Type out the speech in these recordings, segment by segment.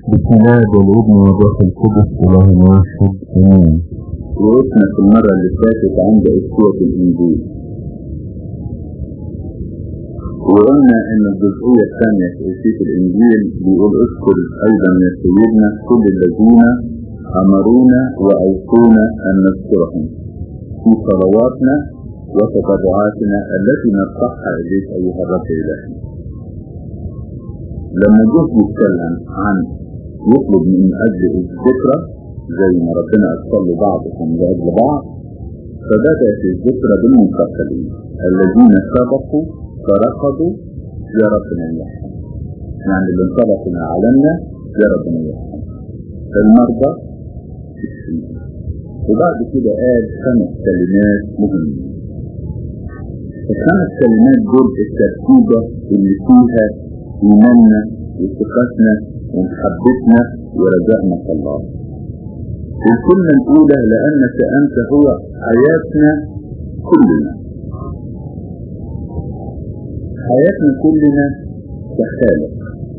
بسم الله والابن والروح القدس اله واحد امين وقفنا في المرة اللي فاتت عند أسوة الإنجيل وقلنا إن الجزئية الثانية في أسوة الإنجيل بيقول اذكر أيضا يا سيدنا كل الذين أمرونا وأوصونا أن نذكرهم في صلواتنا وتضرعاتنا التي نرفعها إليك أيها الرب إلهنا لما جه يتكلم عن يطلب من أجل الذكرى زي ما ربنا أدخل بعضكم لأجل بعض فبدأت الذكرى بالمنفصلين الذين سبقوا فرقدوا يا ربنا يرحم يعني اللي انطلقوا من عالمنا يا ربنا يرحم المرضى الشفيع وبعد كده قال خمس كلمات مهمة الخمس كلمات دول التركيبة اللي فيها إيماننا وثقتنا ومحبتنا ورجائنا في الله الكلمة الأولى لأنك أنت هو حياتنا كلنا حياتنا كلنا كخالق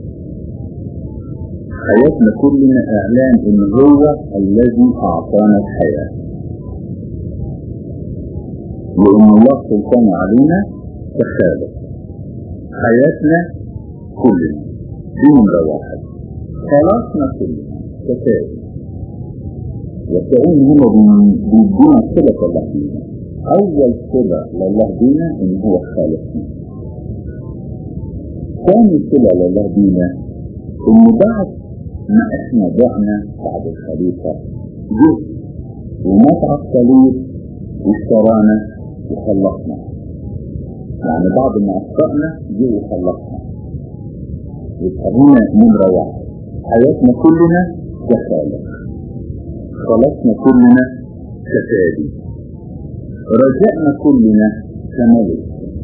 حياتنا كلنا إعلان إن هو الذي أعطانا الحياة وإن الله سلطان علينا كخالق حياتنا كلنا دي نمرة واحد خلاصنا كلنا كفاية وكأن هنا بيدينا صلة الله بينا أول صلة لله بينا إن هو خالقنا ثاني صلة لله بينا إن بعد ما إحنا ضعنا بعد الخليفة جه ومات على الصليب واشترانا وخلصنا يعني بعد ما أخطأنا جه وخلصنا يبقى هنا نمرة واحد حياتنا كلنا كخالق خلصنا كلنا كفادي رجعنا كلنا كملك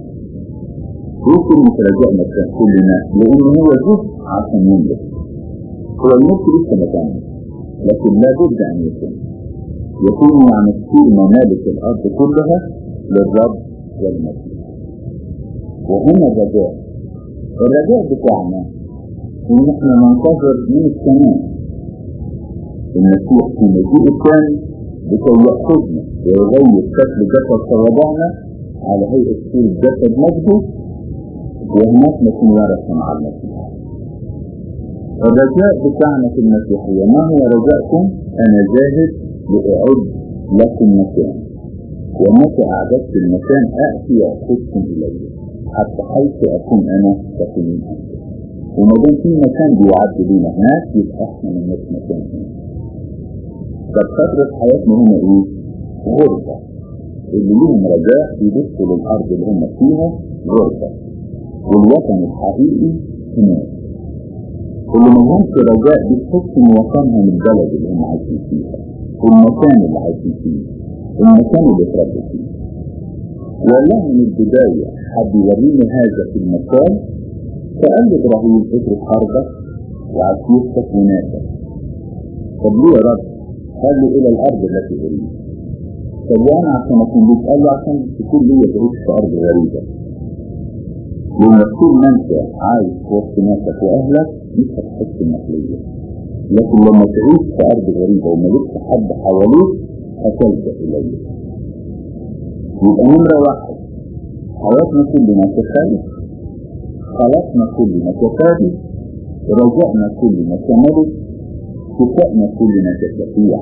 يمكن رجعنا كلنا لأن هو جزء عشان يملك هو الملك لسه مكانه لكن لابد أن يكون يكون يعني كثير ممالك الأرض كلها للرب والمسيح وهنا الرجاء الرجاء بتاعنا إن احنا ننتظر من السماء المسيح في مجيء الثاني لكي يأخذنا ويغير شكل جسد صوابعنا على هيئة صورة جسد مجده وهناك نكون ورثة مع المسيح. الرجاء بتاعنا في المسيحية ما هو رجاءكم؟ أنا جاهز لأعد لكم مكان ومتى أعددت المكان أأتي وأخذكم إلي حتى حيث أكون أنا تكونون أنتم. وما دام في مكان بيعد لنا هناك يبقى احنا مالناش مكان هنا. طب فترة حياتنا هنا ايه؟ غربة اللي ليهم رجاء يبصوا للأرض اللي هم فيها غربة والوطن الحقيقي هناك اللي ما لهمش رجاء بيحس ان وطنهم البلد اللي هم عايشين فيها المكان اللي عايشين فيه المكان اللي اتربوا فيه والله من البداية حد يوريني هذا في المكان فقال لي ابراهيم اترك حربك وعشيرتك وناسك طب ليه يا رب؟ قال لي الى الارض التي اريد طب وانا عشان اكون ليك قال له عشان تكون ليا تعيش في ارض غريبه لما تكون ما انت عايش في وسط ناسك واهلك مش هتحس المسؤوليه لكن لما تعيش في ارض غريبه ومالكش حد حواليك هتلجا اليه يبقى نمره واحد حياتنا كلنا كخالق خلقنا كلنا كفادي رجعنا كلنا كملك كفاءنا كلنا كشفيع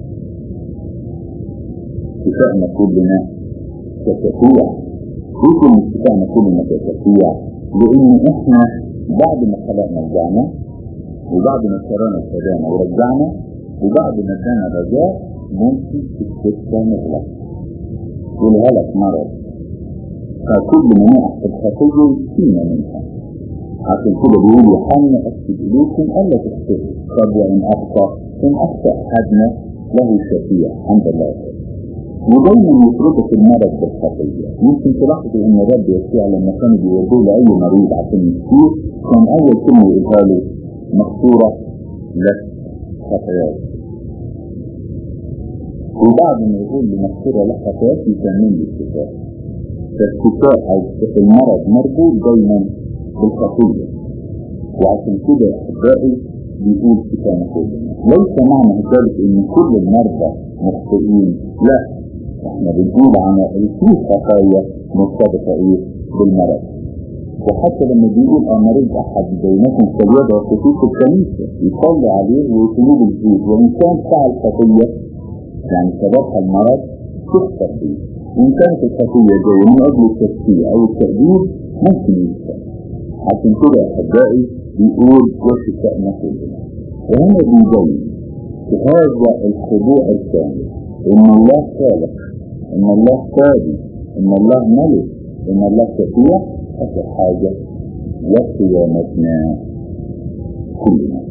كفاءنا كلنا كشفيع يمكن كفاءنا كلنا كشفيع لان احنا بعد ما خلقنا رجعنا وبعد ما اشترانا ابتدانا ورجعنا وبعد ما كان رجاء ممكن السكه نغلق يقولها لك مرض فكل ما نقع في الخطيه فينا منها عشان كده بيقول يوحنا اكتب اليكم الا تخطئوا طب وان اخطا ان اخطا احدنا له شفيع عند الله ودايما يتربط المرض بالخطيه ممكن تلاحظوا ان الرب يسوع لما كانوا بيودوه لاي مريض عشان يشفيه كان اول كلمه يقولها له مغفوره لك خطاياك وبعد ما يقول لي مغفوره لك خطاياك يسميه الشفاء فالشفاء او المرض مربوط دايما بالخطيه وعشان كده احبائي بيقول كتاب كلنا ليس معنى ذلك ان كل المرضى مخطئين لا احنا بنقول عن في خطايا مرتبطة ايه بالمرض وحتى لما بيقول امرض احد بينكم فليدعو خصوص الكنيسة يصلي عليه ويطلب الزيت وان كان فعل خطية يعني سببها المرض تخسر فيه وان كانت الخطية جاية من اجل التفكير او التأديب ممكن يكسر عشان كده احبائي بيقول وشفائنا كلنا وهنا بيبين في هذا الخضوع الكامل ان الله خالق ان الله قاضي ان الله ملك ان الله شفيع اخر حاجة وقيامتنا كلنا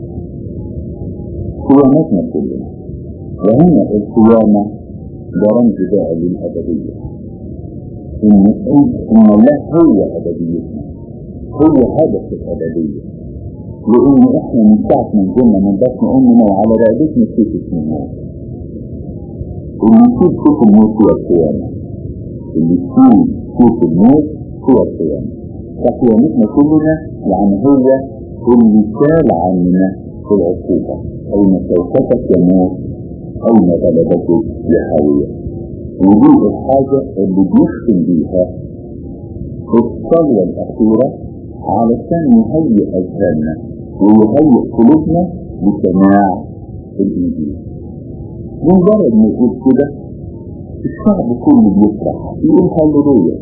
قيامتنا كلنا وهنا القيامة ده رمز بقى للأبدية إن إن الله هو أبديتنا هو هدف الأبدية لأن إحنا من ساعة ما نزلنا من بطن أمنا وعلى رقبتنا ست سنين اللي يشوف صوت الموت هو القيامة اللي يشوف صوت الموت هو القيامة فقيامتنا كلنا يعني هو اللي شال عننا في العقوبة أين سوفتك يموت أين غلبته يحاوية ودي الحاجة اللي بيختم بيها الصلوة الأخيرة علشان يهيئ أذهاننا ويهيئ قلوبنا لسماع الإنجيل مجرد ما يقول كده الشعب كله بيفرح يقول هللويا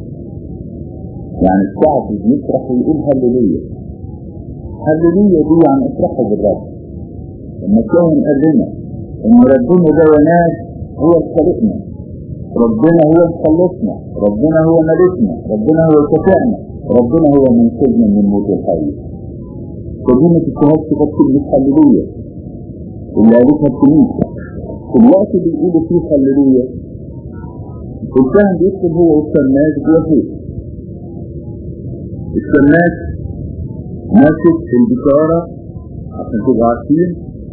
يعني الشعب بيفرح ويقول هللويا هللويا دي يعني افرحوا بالرب لما كان قال لنا ان ربنا ده ناس هو خلقنا ربنا هو مخلصنا ربنا هو ملكنا ربنا هو شفيعنا ربنا هو منقذنا من موت الحي فدي ما تتهمش كلمة هللويا اللي قالتها الكنيسة في الوقت اللي بيقولوا فيه هللويا الكاهن بيكتب هو والسماك بيهود السماك ماسك البشارة عشان تبقوا عارفين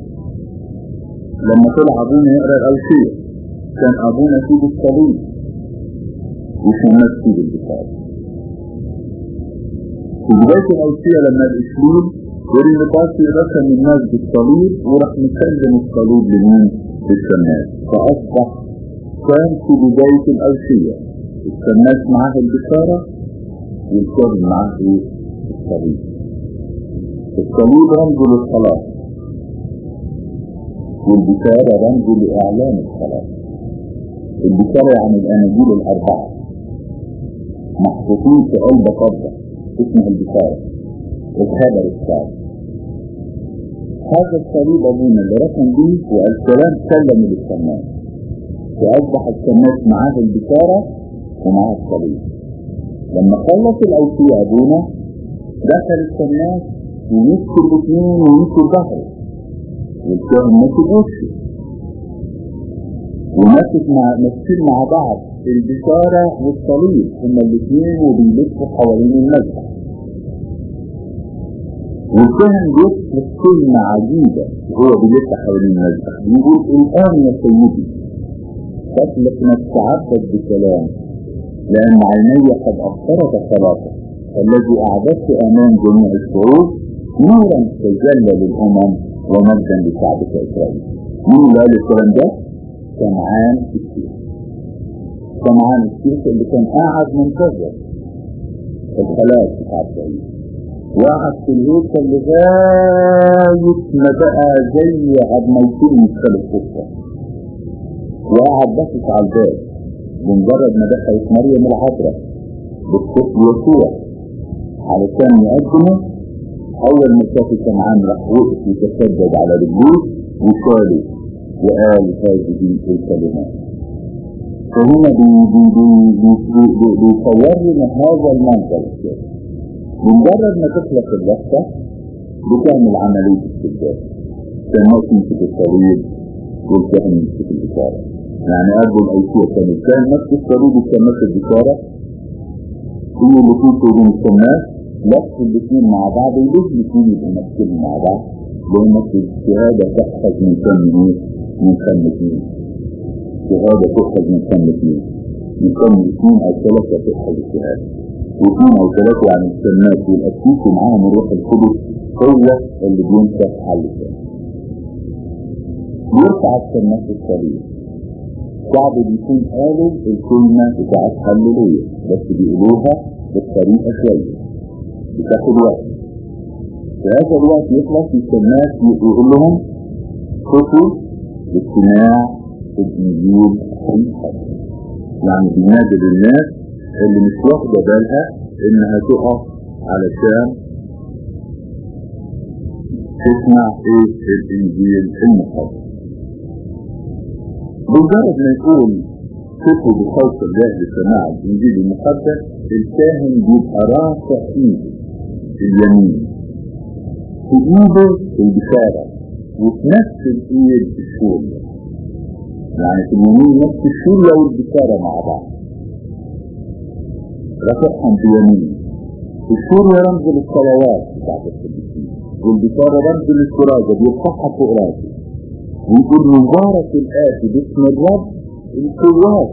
لما طلع ابونا يقرا الاوشيه كان ابونا سيد الصليب وسماك سيد البشارة في بداية الأوشية لما الإسلام وري نقاشي رسم الناس بالصليب وراح مسلم الصليب لمين؟ للسماك فأصبح كان في بداية الأوشية السماك معاه البشارة والكاهن معاه ايه؟ الصليب الصليب رمز للصلاة والبشارة رمز لإعلان الصلاة البشارة يعني الأناجيل الأربعة محطوطين في قلب قبضة اسمها البشارة الخبر الصالح هذا الصليب أبونا اللي رسم به والكلام سلم للسماء وأصبح السماء معاه البشارة ومعاه الصليب لما خلص الأوصية أبونا دخل السماء ويمسك الاثنين ويمسك ظهره والكاهن ماسك وشه وماسك مع ماسكين مع بعض البشارة والصليب هما الاثنين وبيلفوا حوالين المذبح والكاهن بيطلق كلمة عجيبة وهو بيلف حوالين المذبح بيقول الآن يا سيدي أطلق نتعبد بكلام لأن عيني قد أبصرت صلاتك الذي أعددت أمام جميع الشعوب نورا تجلى للأمم ومجدا لشعبك إسرائيل مين اللي قال الكلام ده؟ سمعان الشيخ سمعان الشيخ اللي كان قاعد منتظر الخلاص بتاع إسرائيل وقعد في الهيكل لغاية ما بقى زي عبد ما يكون مدخل القصة وقعد بصص على الباب بمجرد ما دخلت مريم العذراء بالطفل يسوع علشان يقدمه أول ما شاف سمعان راح وقف يتسجد على رجليه وشاله وقال هذه الكلمات فهنا بيصور لنا هذا المنظر بمجرد ما تخلق اللفة بتعمل عملية استبدال كان يمسك الصليب والكاهن يمسك البشارة يعني قبل الأيسية كان كان نفس الصليب وكان نفس البشارة كل اللي فيه كلهم السماس لف الاثنين مع بعض وليه الاثنين يبقوا ماسكين مع بعض لأن الشهادة تأخذ من فم ايه؟ من فم اثنين الشهادة تأخذ من فم اثنين من فم اثنين أو ثلاثة تأخذ الشهادة واثنين أو ثلاثة يعني السماس والأسيس ومعاهم الروح القدس هو اللي بينشف على اللسان يرفع السماء الصليب صعب بيكون قالوا الكلمة بتاعت هللويا بس بيقولوها بالطريقة شوية بتاخد وقت في هذا الوقت يخلص الناس يقول لهم خطوا الاجتماع في الانجيل الحقيقة يعني بينادي للناس اللي مش واخدة بالها انها تقف علشان تسمع ايه الانجيل المقدس بمجرد ما يقول كتب بخوف الله لسماع الانجيل المقدس الكاهن بيبقى رافع ايده اليمين في ايده البشارة وفي نفس الايد الشول يعني في اليمين نفس الشولة والبشارة مع بعض رافعهم بيمين الشولة رمز للصلوات بتاعت القديسين والبشارة رمز للكرازة بيرفعها فوق راسه ويقول مبارك الآتي باسم الرب القوات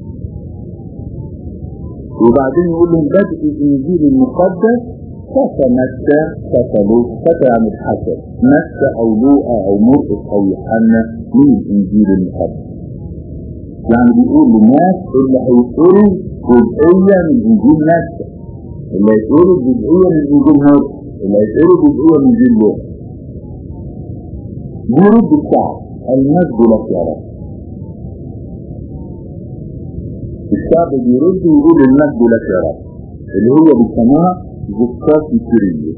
وبعدين يقول لهم بدء الإنجيل المقدس كفى متى كفى لوط كفى عن الحسن متى أو لوقا أو مرقس أو يوحنا من الإنجيل المقدس يعني بيقول للناس اللي هيقولوا جزئية من إنجيل متى اللي هيقولوا جزئية من إنجيل مرقس اللي هيقولوا جزئية من إنجيل لوقا يرد الشعب المجد لك يا رب الشعب بيرد ويقول المجد لك يا رب اللي هو بيسموها زكاة الكرية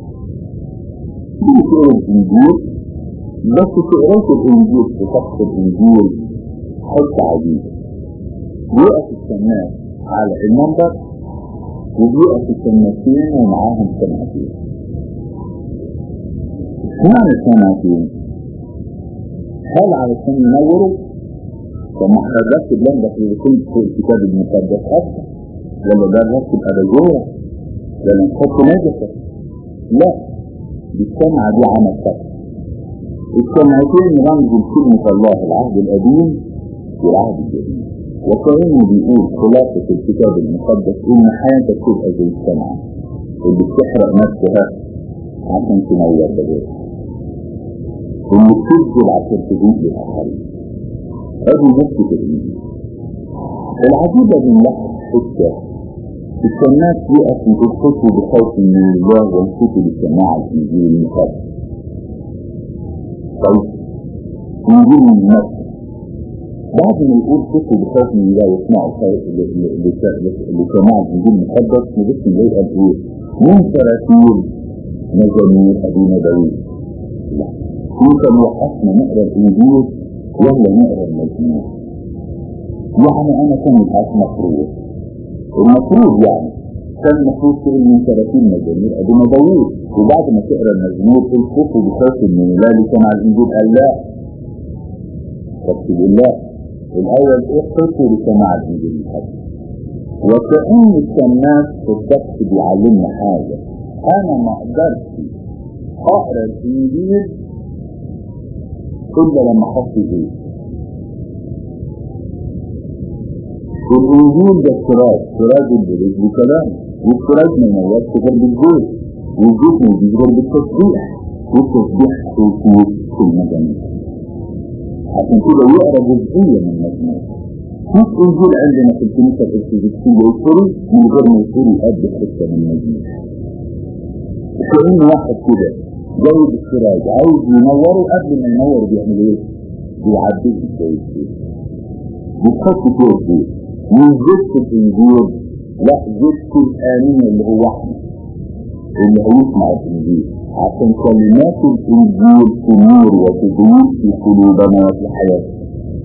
دي تقرا الانجيل بس تقراش الانجيل في سقف الانجيل حته عجيبه يقف السماء على المنبر وبيقف السماكين ومعاهم سماكين معنى سماكين هل علشان ينوروا فما احنا نركب لمبة في كل في الكتاب المقدس أكثر ولا ده نركب أباجورة ولا نحط نجسة لا بالسمعة دي عمل فقط السمعتين رمز لكلمة الله العهد القديم والعهد الجديد وكأنه بيقول خلاصة الكتاب المقدس إن حياتك تبقى زي السمعة اللي بتحرق نفسها عشان تنور بغيرها اللي بتبذل عشان تزيد للآخرين هذه نفسة الإنجيل العجيبة من لحظة حتة الناس يقف وتخطوا بخوف من الله ويخطوا بسماع الإنجيل المقدس طيب إنجيل من نفسه بعد ما يقول خطوا بخوف من الله ويسمعوا لسماع الإنجيل المقدس نبص نلاقي قال إيه من تراتيل مزامير أبينا داوود لا ممكن وقفنا نقرا الانجيل ولا نقرا المزمور يعني انا كان الحاج مفروض المفروض يعني كان المفروض تقول من 30 مزامير ابونا داوود وبعد ما تقرا المزمور الكفر بخوف من الله اللي كان عايز يقول قال لا رتب الله الاول اخطوا لسماع الانجيل المقدس وكأن الناس في الدرس بيعلمنا حاجه انا ما اقدرش اقرا الانجيل إلا لما حط زيت الإنجيل ده سراج سراج البلد وكلام والسراج ما ينورش غير بالزيت والزيت ما يجيش غير بالتسبيح والتسبيح توفيق في المجاميع عشان كده يقرا جزئية من المجموع مش إنجيل عندنا في الكنيسة الأرثوذكسية يقري من غير ما يقري قد حتة من المجموع كأن واحد كده جايب السراج عايز ينوره قبل ما ينور بيعمل ايه؟ بيعديه كويس بيحط فيه الزيت والزيت في الانجيل لا زيت الآمين اللي هو احنا اللي هيسمع الانجيل عشان كلمات الانجيل تنور وتضيء في قلوبنا وفي حياتنا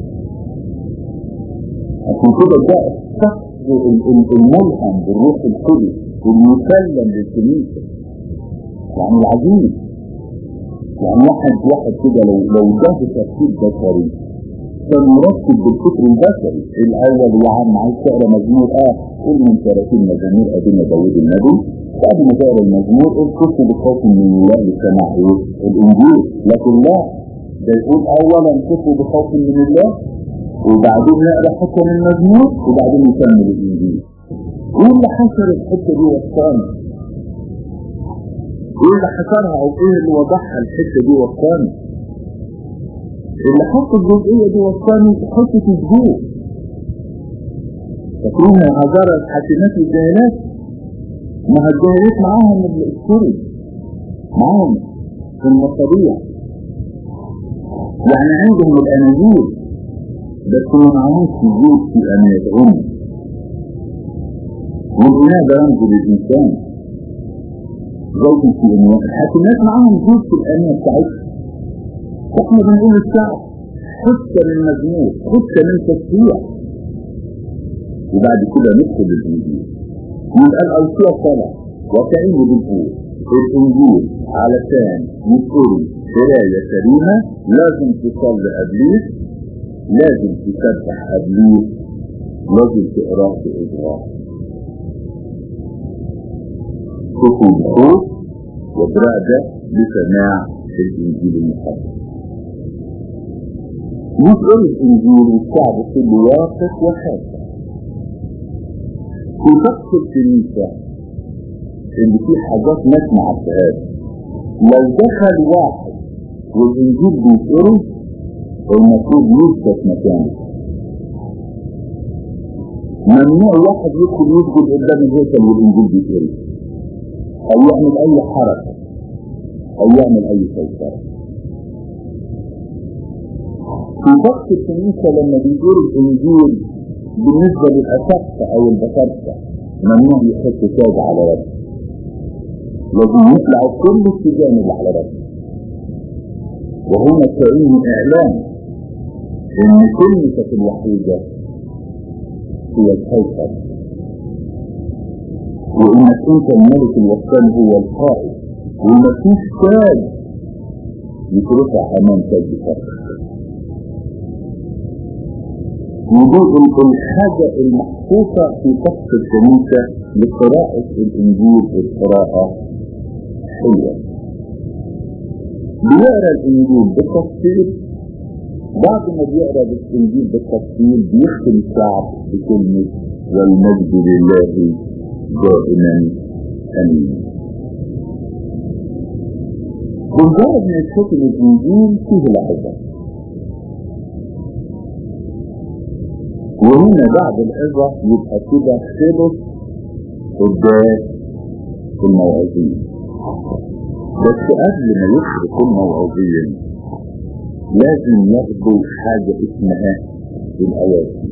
عشان كده ده الشخص الملهم بالروح القدس والمسلم للكنيسه يعني العجيب يعني واحد واحد كده لو لو جه تفكير بشري كان مرتب بالفكر البشري الاول يا عم عايز تقرا مزمور اه قول من 30 مزمور ابينا داوود النبي بعد ما تقرا المزمور قول كنت بخوف من الله لسماع ايه الانجيل لكن لا ده يقول اولا كنت بخوف من الله وبعدين نقرا حته من المزمور وبعدين نكمل الانجيل ايه اللي حصل الحته دي والثاني ايه اللي حصرها او ايه اللي وضعها الحته دي وصاني اللي حط الجزئيه دي وصاني حته الجوع فاكرين العذارى الحاكمات الجاهلات ما الجاهلات معاهم الاسطوري معاهم في المصابيح يعني عندهم الاناجيل بس ما معهمش زيت في ان يدعون والإناء ده رمز للإنسان زوج في إناء الحاكمات معاهم زيت في الأنية بتاعتهم احنا بنقول للشعب حتى من مزمور حتى من تسبيح وبعد كده ندخل الإنجيل يبقى الأوصية صلاة وكأنه بنقول الإنجيل علشان يكون قراية كريمة لازم تصلي قبليه لازم تسبح قبليه لازم تقراه بإجراء تكون خوف وبرعدة لسماع الإنجيل المقدس يقول الإنجيل والشعب كله واثق وحاسب في شخص الكنيسة اللي فيه حاجات ناس ما عرفهاش لو دخل واحد والإنجيل بيتقري المفروض يثبت مكانه ممنوع واحد يدخل يسجد قدام الهيكل والإنجيل بيتقري أو يعمل أي حركة أو يعمل أي سيطرة في وقت الكنيسة لما بيقول الإنجيل بالنسبة للأسقة أو البسطة ممنوع يحط تاج على رأسه لازم يطلع كل التجان اللي على رأسه وهنا كأنه إعلان إن كلمة الوحيدة هي الكوكب وإنك أنت الملك الوطن هو القائد ومفيش تاج يترفع أمام تاج فرق وجود الحاجة المحفوظة في سقف الكنيسة لقراءة الإنجيل القراءة حلوة بيقرا الإنجيل بالتفصيل بعد ما بيقرا الإنجيل بالتفصيل بيختم الشعب بكلمة والمجد لله دائما امين بمجرد ما يتختم الانجيل فيه العظه وهنا بعد العظه يبقى كده خلص قداس الموعظين بس قبل ما يخرج الموعظين لازم ياخدوا حاجه اسمها الاواسم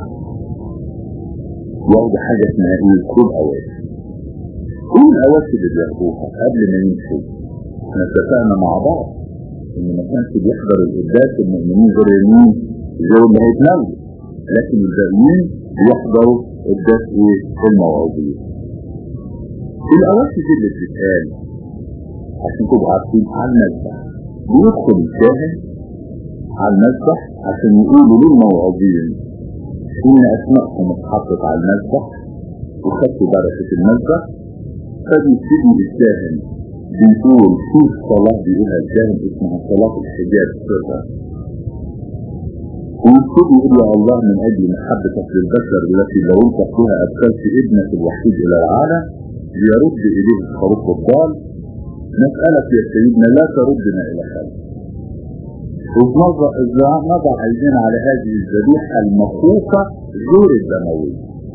ياخدوا حاجة اسمها ايه كل اواسم ايه الاواسم اللي بياخدوها قبل ما يمشوا احنا اتفقنا مع بعض ان ما كانش بيحضر القداس المؤمنين غير يمين زي اللي هيتناولوا لكن الباقيين بيحضروا قداس ايه المواعظين الاواسم دي اللي بتتقال عشان تبقوا عارفين على المذبح بيدخل الكاهن على المذبح عشان يقولوا للموعظين إن أسماءكم اتحطت على المذبح وخدتوا بركة المذبح فبيبتدي الكاهن بيقول في صلاة بيقولها الكاهن اسمها صلاة الحجاب سرا ويبتدي يقول يا الله من أجل محبتك للبشر التي لو أنت فيها أرسلت ابنك الوحيد إلى العالم ليرد إليه الخروف الضال نسألك يا سيدنا لا تردنا إلى خلف إذ نضع عينينا على هذه الذبيحة المخوفة غير الدموية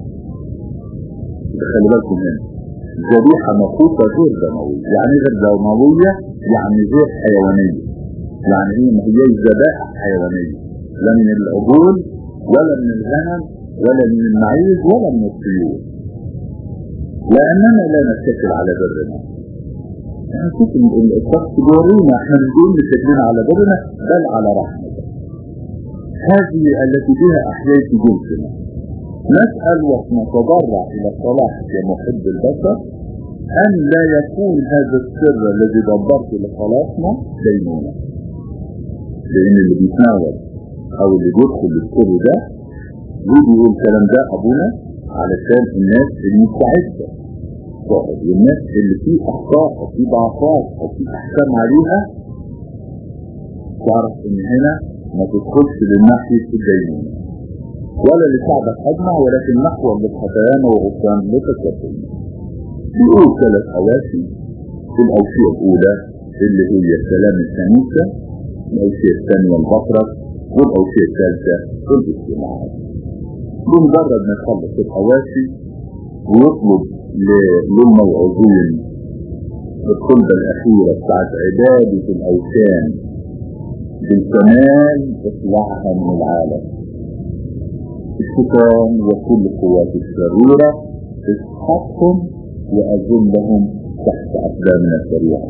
خلي بالكم هنا ذبيحة مخوفة غير دموية يعني غير دموية يعني غير حيوانية يعني ايه ما هي ذبائح حيوانية لا من العجول ولا من الغنم ولا من المعيز ولا من الطيور لأننا لا نتكل على برنا يعني شوف الشخص بيورينا احنا مش بنقول متكلين على برنا بل على رحمته هذه التي بها احييت جنسنا نسأل ونتضرع الى صلاحك يا محب البشر ان لا يكون هذا السر الذي دبرت لخلاصنا دينونا لان اللي بيتناول او اللي بيدخل السر ده يجي يقول الكلام ده ابونا علشان الناس المستعده الصائب والناس اللي فيه اخطاء او فيه ضعفات او فيه احكام عليها تعرف ان هنا ما تدخلش للناحية الدينونة ولا لشعبك اجمع ولكن نحو للخطايانا وغفران لتكفلنا بيقول ثلاث اواسي الأوصية الأولى اللي هي سلام الكنيسة الأوصية الثانية البطرة والأوصية الثالثة الاجتماعات بمجرد ما يخلص الأواشي ويطلب للموعظين الطلبة الأخيرة بتاعت عبادة الأوثان بالكمال إطلاعها من العالم الشيطان وكل قوات الشريرة اسحقهم وأذلهم تحت أقدامنا السريعة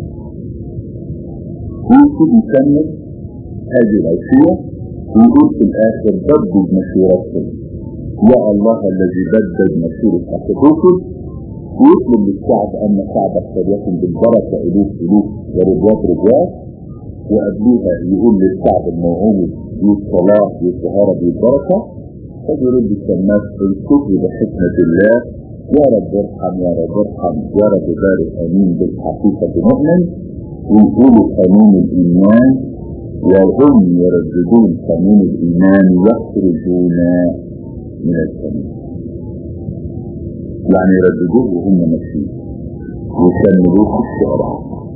ويبتدي يكمل هذه الأوصية ويقول في الآخر بدد مشورتهم يا الله الذي بدد مشورة أخذوكم ويطلب للشعب أن شعبك فليكن بالبركة ألوف ألوف وربوات ربوات وقبليها يقول للشعب الموعود بالصلاة بالطهارة بالبركة فبيرد الشماس الكفر بحكمة الله يا رب ارحم يا رب ارحم يا رب بارك امين بالحقيقة مؤمن ويقولوا قانون الايمان وهم يرددون قانون الايمان يخرجون من الكنيسة يعني يرددوه وهم ماشيين ويكملوه في الشارع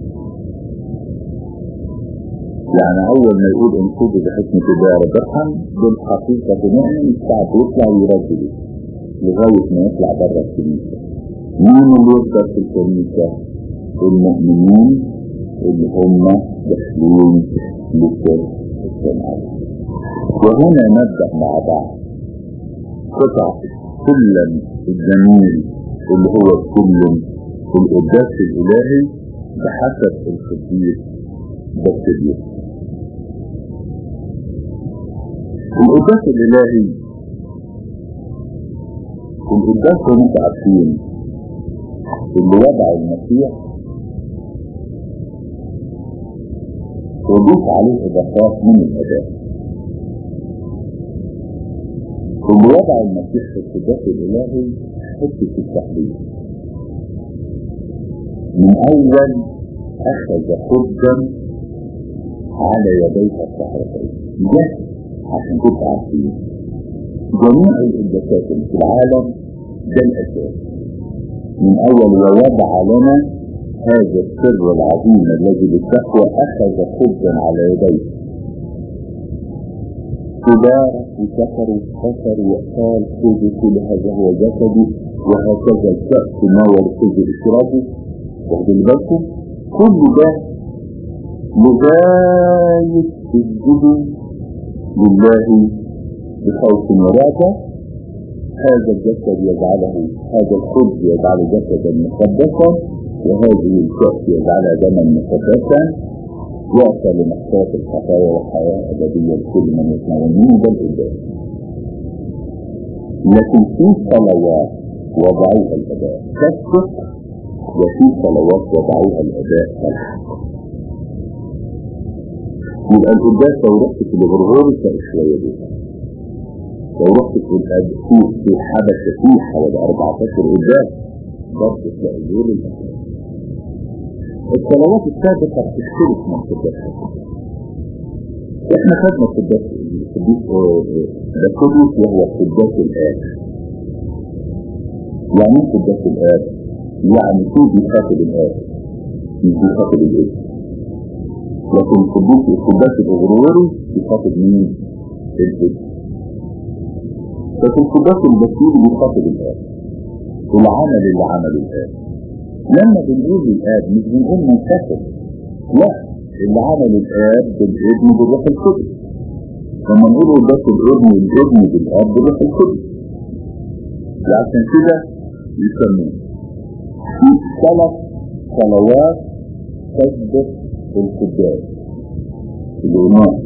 يعني اول ما يقول انقذوا بحكمة الله يا رب ارحم بالحقيقة مؤمن الشعب يطلع ويردده لغاية ما يطلع بره الكنيسة مين اللي يفضل في الكنيسة المؤمنين اللي هم داخلين لسر السماء وهنا نبدأ مع بعض قطع كلا الجميل اللي هو كل القداس الإلهي بحسب القديس بكتيريا القداس الإلهي القداس زي ما انتم عارفين اللي وضع المسيح وضيف عليه اضافات من الاداء اللي وضع المسيح في القداس الالهي حته التحليل من اول اخذ خبزا على يديه الصحراء ده عشان تبقى عارفين جميع القداسات اللي في العالم ده الاساس من اول ووضع لنا هذا السر العظيم الذي بالتقوى اخذ خبزا على يديه تبارك وشكر وكسر وقال خذوا كل هذا هو جسدي وهكذا الكأس تناول خذوا اشربوا واخدوا بالكم كل ده لغاية اسجدوا لله بخوف ورعبة هذا الجسد يجعله هذا الخبز يجعله جسدا مقدسا وهذه الكأس يجعلها دما مقدسا يأتى لمحصات الخطايا والحياة أبدية لكل من يتناولون ده الإبداع لكن في صلوات وضعوها الأداء كالصدق وفي صلوات وضعوها الأداء كالحق يبقى القداس لو رحت في الغرغور تلاقي شوية دي لو رحت في الأدفوق في حبشة في حوالي 14 قداس برضه تلاقي دول الأساس الصلوات السابقة بتختلف من القداس احنا خدنا القداس القديس ده قدس وهو القداس الآب يعني ايه قداس الآب؟ يعني في بيخاطب الآب مش بيخاطب الابن لكن القدوس القداس الغروري بيخاطب مين؟ الابن لكن القداس البشير بيخاطب الآب العمل اللي عمله الآب لما بنقول الآب مش بنقول منفصل لا اللي عمل الآب بالابن بالروح القدس لما نقول قداس الابن والابن بالآب بالروح القدس عشان كده يسموه في ثلاث صلوات تسبق القداس الإمام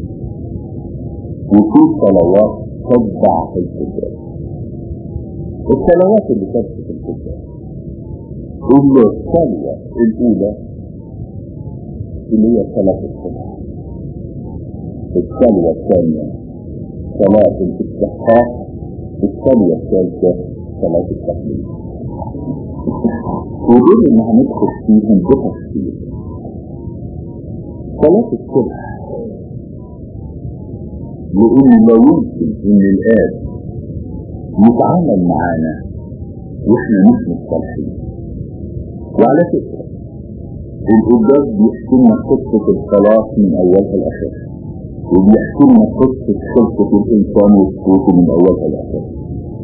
وفي صلوات تتبع القداس الصلوات اللي تسبق القداس اللي الصلوة الأولى اللي هي صلاة الصبح الصلوة الثانية صلاة الاستحقاق الصلوة الثالثة صلاة التحليل ودول اللي هندخل فيهم بتفصيل صلاة الصبح لأن لا يمكن إن الآب يتعامل معانا وإحنا مش مصطلحين وعلى فكرة القداس بيحكي لنا قصة الخلاص من أولها لآخرها وبيحكي لنا قصة خلقة الإنسان وسقوطه من أولها لآخرها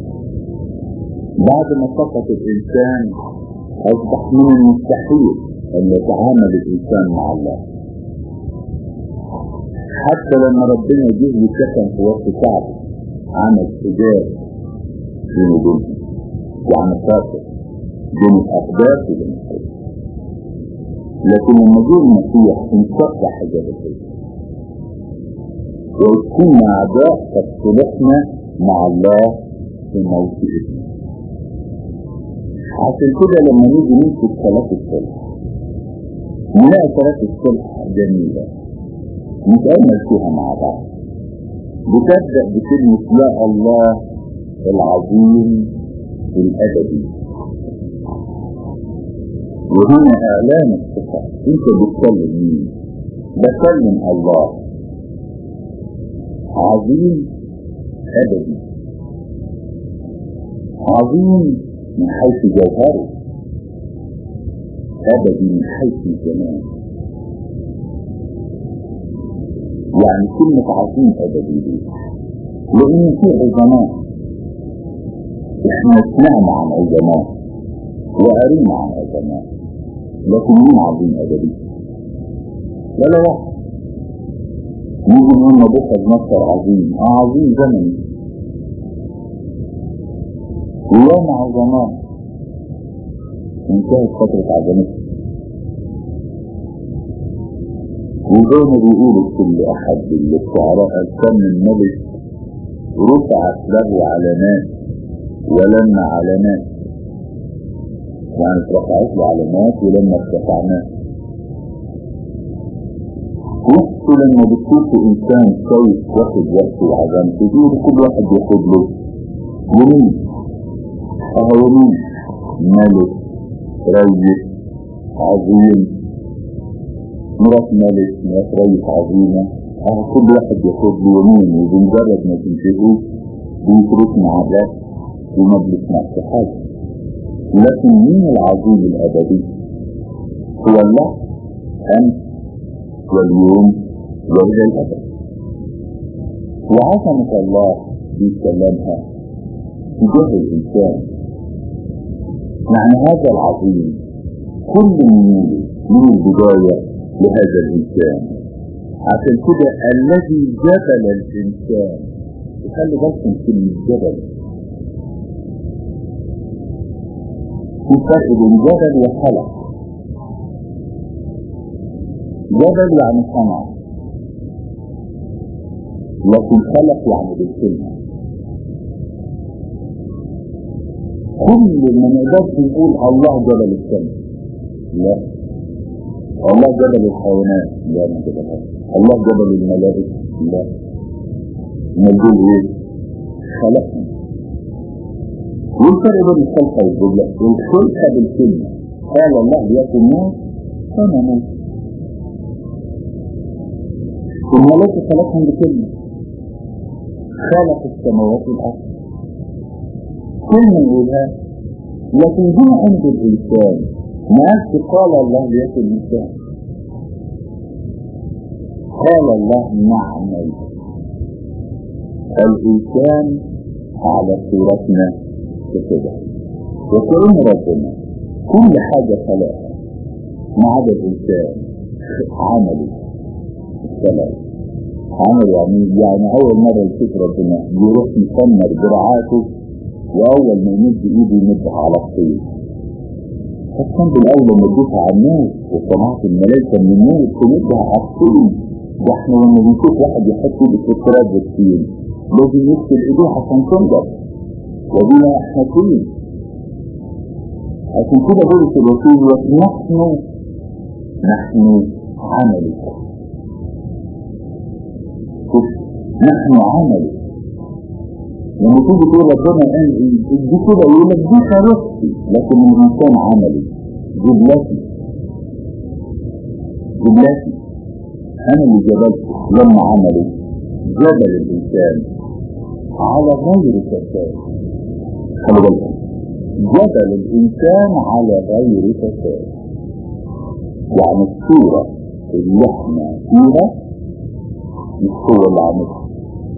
بعد ما سقط الإنسان أصبح من المستحيل أن يتعامل الإنسان مع الله حتى لما ربنا جه وسكن في وسط شعبه عمل حجاب بينه وبينهم وعمل فاصل بين الأقداس وبين الحجاب لكن لما جه المسيح انشق حجاب الحجاب ويكون أعداء قد صلحنا مع الله في موت ابنه عشان كده لما نيجي نمسك صلاة الصلح نلاقي صلاة الصلح جميلة نتأمل فيها مع بعض بتبدأ بكلمة يا الله العظيم الأبدي وهنا إعلان الثقة أنت بتكلم مين؟ بكلم الله عظيم أبدي عظيم من حيث جوهره أبدي من حيث الزمان يعني كلمة عظيم أبدي دي لأن في عظماء احنا سمعنا عن عظماء وقرينا عن عظماء لكن مين عظيم أبدي؟ ولا واحد نيجي نقول نبوخذ نصر عظيم اه عظيم زمني ويوم عظماء انتهت فترة عظمته وزي ما بيقولوا كل أحد الشعراء كان الملك رفعت له علامات ولما علامات يعني اترفعت له علامات ولما ارتفعناه وقت لما بتشوفوا إنسان كويس واخد وقته وعظمته تقول كل واحد ياخد له يمين أهو يمين ملك ريس عظيم مرات ملك مرات ريس عظيمة أهو كل واحد ياخد له يمين وبمجرد ما تنتهوا بيترك مع الرب وما بيسمعش حاجة لكن مين العظيم الأبدي؟ هو الله أنت واليوم وإلى الأبد وعظمة الله بيتكلمها تجاه الإنسان معنى هذا العظيم كل ميول من البداية لهذا الإنسان عشان كده الذي جبل الإنسان خلي بالكم كلمة جبل في فرق بين جبل وخلق جبل يعني صنع لكن خلق يعني بالكلمة كل ما نقدرش نقول الله جبل السماء لا الله جبل الحيوانات لا ما جبلها الله جبل الملائكة لا نقول ايه خلقنا والفرق بين الخلقة والجبلة الخلقة بالكلمة قال الله ليكن نور كان نور الملائكة خلقهم بكلمة خلق السماوات والأرض كلمة يقولها لكن دي عند الإنسان ما قالش قال الله ليكن الإنسان قال الله نعمل الإنسان على صورتنا كده وكأن ربنا كل حاجة خلقها ما عدا الإنسان عمله السلام عمل يعني يعني أول مرة الفكرة ربنا يروح يسمر دراعاته وأول ما يمد إيده يمدها على الطين فكان بالأول لما تدوسها على النور وصنعت الملائكة من النور تمدها على الطين ده احنا لما بنشوف واحد يحط ايده في التراب والطين لازم يغسل ايديه عشان تنضف ودينا احنا طين عشان كده بولس الرسول يقول نحن نحن عملك نحن عملك لما تيجي تقول ربنا قال دي كده يقول لك دي خريطتي لكن الانسان عملي جبلتي جبلتي انا اللي جبلت لما عملي جبل الانسان على غير فساد خلي بالكم جبل الانسان على غير فساد يعني الصورة اللي احنا فيها مش هو اللي عاملها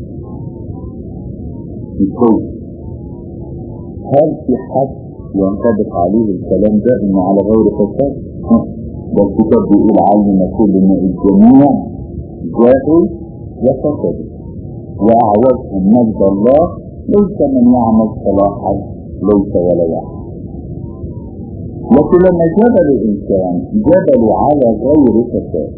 مش هو هل في حد ينطبق عليه الكلام ده انه على غير فساد؟ ده الكتاب بيقول علم كل ما الجميع جاهل وفسد واعوزهم مجد الله ليس من يعمل صلاحا ليس ولا يعمل لكن لما جبل الإنسان جبل على غير فساد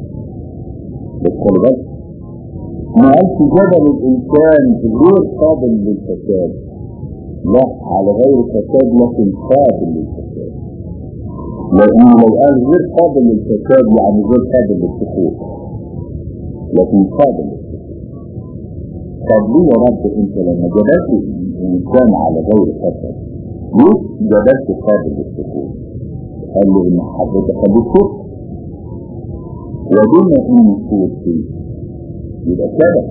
بس ما قالش جبل الإنسان غير قابل للفساد لا على غير فساد لكن قابل للفساد لأنه لو قال غير قابل للفساد يعني غير قابل للسقوط لكن قابل للسقوط طب ليه يا رب انت لما جبلت الإنسان على غير فساد ليه جبلت قابل للسقوط قال له ان حضرتك خليك كفر وبما ان الصوت فيه يبقى سبب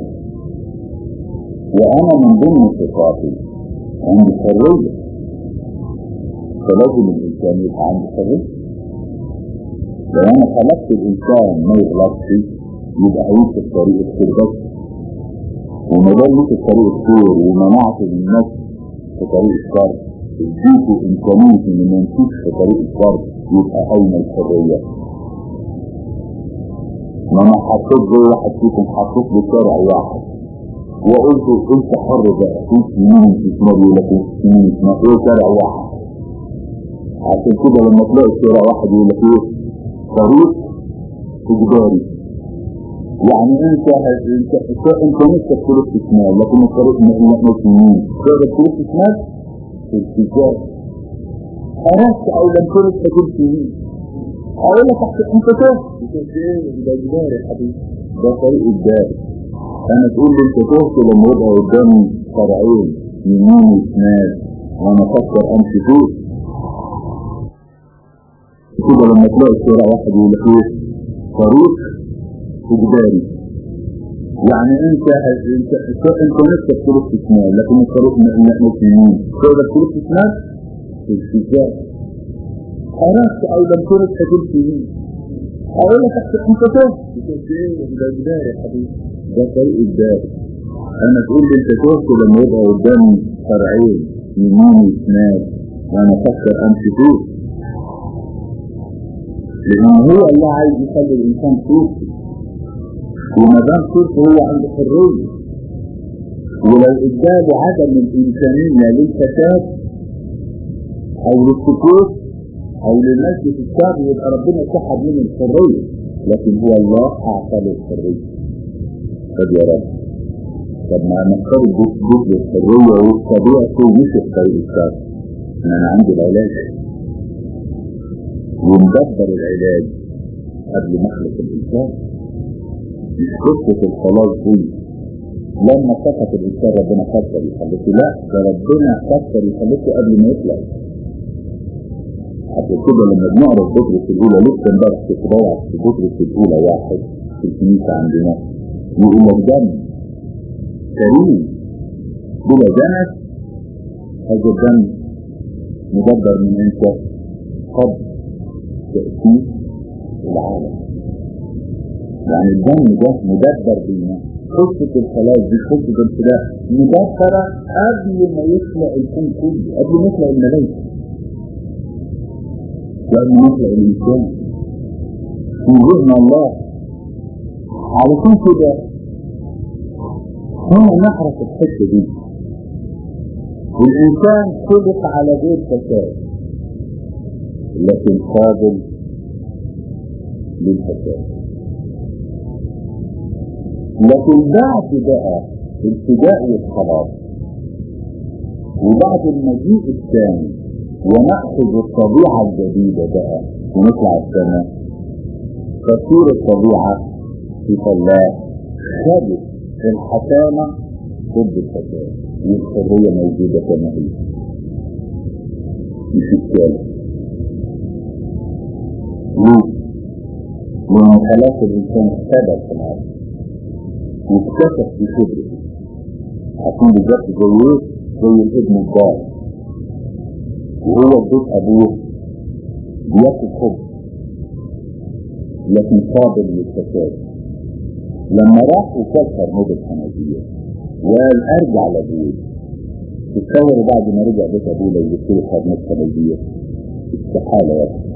وانا من ضمن صفاتي عندي حريه فلازم الانسان يبقى عنده حريه لو انا خلقت الانسان ما يغلطش يبقى هيمشي في طريق الخير بس وما دام مشي في طريق الخير ومنعت الناس في طريق الشر اديته امكانيه ان ما يمشيش في طريق الشر يبقى اين الحريه ما انا حطيت زي واحد فيكم حطيت لي شارع واحد وقلت انت حر بقى شوف مين اسمه يقول لك مين اسمه ايه شارع واحد عشان كده لما تلاقي شارع واحد يقول لك ايه طريق اجباري يعني انت انت انت نفسك تلف شمال لكن الطريق مش يمين تقدر تلف شمال التجار أردت أو لم ترد فقلت يمين أقول لك أنت تاه ده جدار يا حبيبي ده طريق الدار أنا تقول لي أنت تهت لما يبقى قدامي فرعين يمين وشمال وأنا أفكر أمشي فيه كده لما تلاقي شارع واحد يقول لك إيه طريق إجباري يعني انت انت انت نفسك تروح شمال لكن الطريق مش يمين تقدر تروح شمال في الاتجاه أردت أو لم ترد فقلت يمين أقول لك أنت تاه قلت إيه ده جدار يا حبيبي ده طريق الدار أنا تقول لي أنت تهت لما يبقى قدامي فرعين يمين وشمال وأنا أفكر أمشي فيه لأن هو الله عايز يخلي الإنسان صوفي وما دام صوفي هو عنده حرية ولو اداله عدم الإمكانية للفساد أو للسكوت أو للناس في الشر يبقى ربنا سحب منه الحرية لكن هو الله أعطى له الحرية طب يا رب طب ما نختار جزء الحرية وطبيعته مش الطريق الشر أنا عندي العلاج وندبر العلاج قبل ما اخلق الإنسان مش قصة الخلاص دي لما سقط الإنسان ربنا فكر يخلصه لا ده ربنا فكر يخلصه قبل ما يطلع عشان كده لما بنقرا بطرس الاولى لسه امبارح في قراءه في بطرس الاولى واحد في الكنيسه عندنا يقول لك دم كريم بلا جنس هذا الدم مدبر من انت قبل تأسيس العالم يعني الدم ده مدبر بينا قصة الخلاص دي قصة الفداء مدبرة قبل ما يخلق الكون كله قبل ما يخلق الملائكة لأن نخلق الإنسان في ذهن الله علشان كده هنا نعرف الحتة دي الإنسان خلق على غير فساد لكن قابل للفساد لكن بعد بقى الفداء والخلاص وبعد المجيء الثاني ونأخذ الطبيعة الجديدة بقى ونطلع السماء تصير الطبيعة في الله خدت الحكامة ضد الفساد والحرية موجودة كما هي مش إشكال ليه؟ لأن خلاص الإنسان اختبر في الأرض واكتشف في خبرته هتكون بالظبط زي ايه؟ زي الابن الضال وهو في بيت ابوه بياكل خبز لكن قابل للفساد لما راح وكسر موت الحنازير وقال ارجع لابوي تصور بعد ما رجع بيت ابوه لو يصير خدمة الحنازير استحالة يا أخي.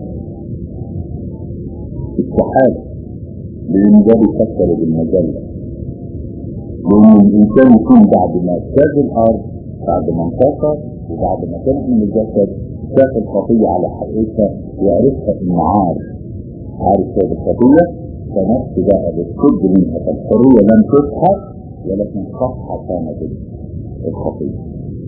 استحالة لأن ده بيفكر بالمجلة لأن الإنسان يكون بعد ما اجتاز الأرض بعد ما انتصر وبعد ما كان من الجسد شاف الخطية على حقيقتها وعرفها إنه عارف عارف هذه الخطية فنفسه بقى بتشد منها فالحرية لم تسحق ولكن صفحة كانت الخطية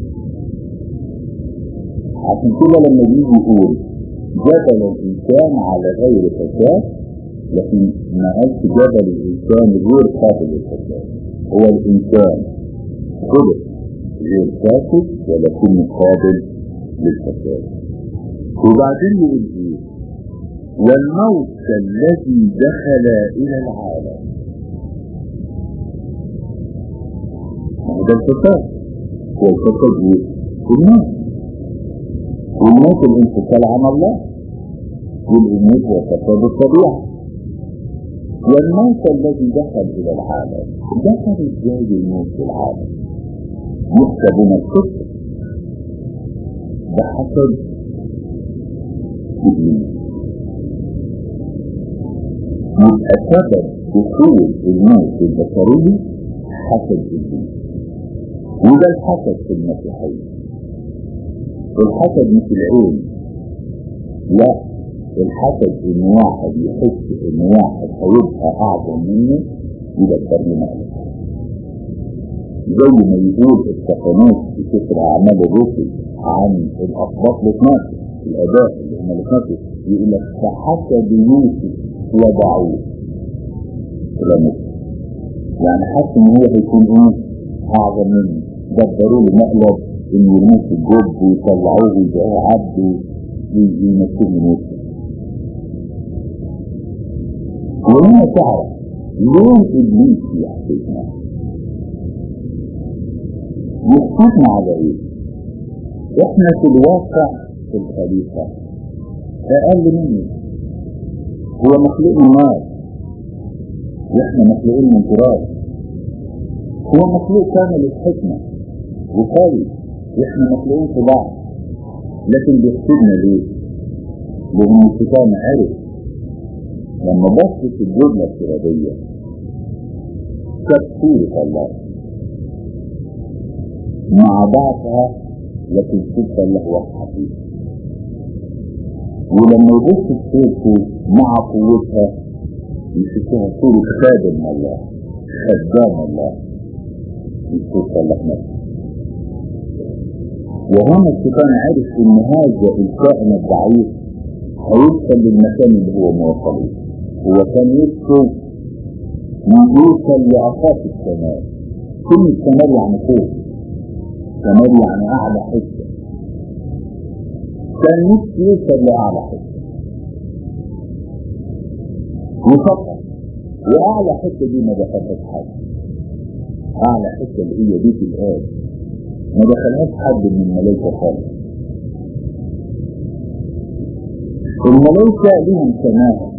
عشان كده لما يجي يقول جبل الإنسان على غير فساد لكن ما قالش جبل الإنسان غير قابل للفساد هو الإنسان خلق غير فاسد ولكنه قابل للفساد وبعدين يقول ايه والموت الذي دخل الى العالم ده الفساد هو الفساد ايه الموت والموت الانفصال عن الله والموت هو فساد الطبيعه والموت الذي دخل الى العالم دخل ازاي الموت في العالم يكتب من الكتب بحسب ابليس يبقى سبب دخول الموت البشري حسب ابليس وده الحسد في المسيحية الحسد مش العين لا الحسد ان واحد يحس ان واحد هيبقى اعظم منه يبقى مالك زي ما يقول التقنات في سفر اعمال الرسل عن الاسباط الاثناشر الاداء اللي هم الاثناشر يقول لك فحسب يوسف وضعوه الى مصر يعني حس ان هو هيكون ايه اعظم منه دبروا له مقلب ان يرموه في الجب ويطلعوه ويبقى عبد ويمسوه من وسط وهنا تعرف ليه ابليس يحسدنا يحسدنا على ايه احنا في الواقع في الخليفة اقل منه هو مخلوق من نار واحنا مخلوقين من تراب هو مخلوق كامل الحكمة وقوي واحنا مخلوقين في بعض لكن بيحسدنا ليه؟ لأن الشيطان عرف لما بص في الجملة الترابية شاف صورة الله مع ضعفها لكن صورة الله واضحة فيه ولما يبص في صورته مع قوتها يشوفها صورة خادم الله خدام الله يشوف الله نفسه وهنا الشيطان عرف ان هذا الكائن الضعيف هيوصل للمكان اللي هو موصله هو كان يدخل يوصل لأساس الكمال كل الكمال يعني فوق كمال يعني أعلى حتة كان نفسه يوصل لأعلى حتة وفقط وأعلى حتة دي ما دخلتش حد أعلى حتة اللي هي بيت الآب ما دخلهاش حد من الملائكة خالص الملائكة لهم سماء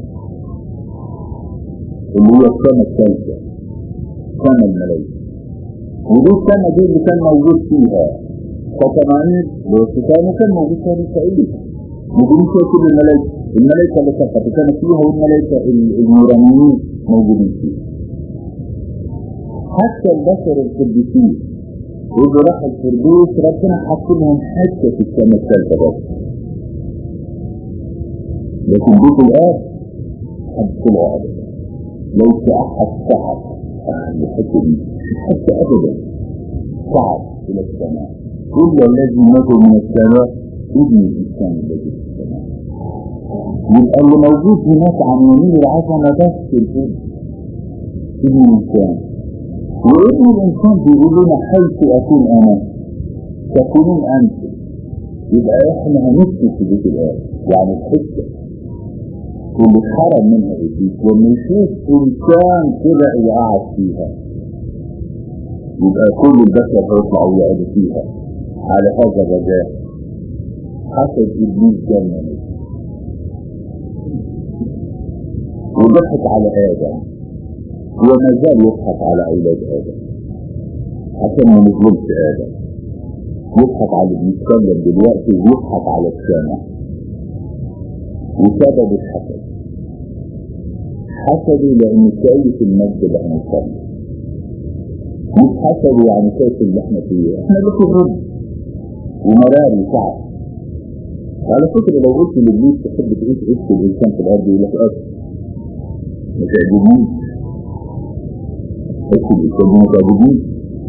اللي هي السماء الثالثة سماء الملائكة ودي السماء دي اللي كان موجود فيها فطمانين وستان كان موجود فيها ميكائيل ودي مش كل الملائكة الملائكة اللي سقطت كانت فيها والملائكة النورانيين موجودين فيها حتى البشر القديسين وإذا راح الفردوس ربنا حط لهم حتة في السماء الثالثة بس لكن بيت الآب حد طلعوا أبدا ليس أحد صعد عن الحتة دي حتى أبدا صعد إلى السماء كل الذي نزل من السماء ابن الإنسان الذي في السماء يبقى اللي موجود هناك عن يمين العظمة بس الابن ابن الإنسان وابن الإنسان بيقول لنا حيث أكون أنا تكونون أنتم يبقى إحنا هنسكت في بيت الآب يعني الحتة واللي اتحرم منها إبليس لما يشوف إنسان كده يقعد فيها يبقى كل البشر هيطلعوا ويقعدوا فيها على هذا الرجاء حسب إبليس جنة وضحك على آدم وما زال يضحك على أولاد آدم عشان ما نظلمش آدم يضحك على اللي بيتكلم دلوقتي ويضحك على السامع وسبب الحسد حسدوا لأن شايف المجد اللي احنا فيه مش حسدوا يعني شايف اللي احنا فيه احنا لسه ضد ومرار وصعب على فكرة لو قلت لابليس تحب تعيش عيش الإنسان في الأرض يقول لك أسف ما تعجبنيش عيش الإنسان ما تعجبنيش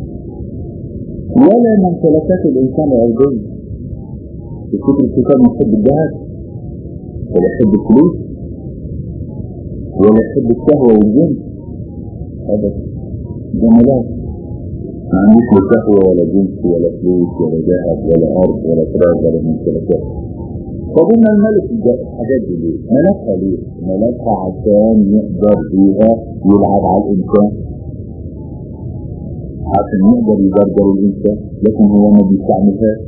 ولا ممتلكات الإنسان الأرضية تفتكر الإنسان يحب الذهب ولا يحب الفلوس ولا يحب الشهوة والجنس أبدا جمالات ما عنديش لا شهوة ولا جنس ولا فلوس ولا ذهب ولا أرض ولا تراب ولا ممتلكات فقلنا الملك الحاجات دي ليه؟ ملكها ليه؟ ملكها عشان يقدر فيها يلعب على الإنسان عشان يقدر يدرجر الإنسان لكن هو ما بيستعملهاش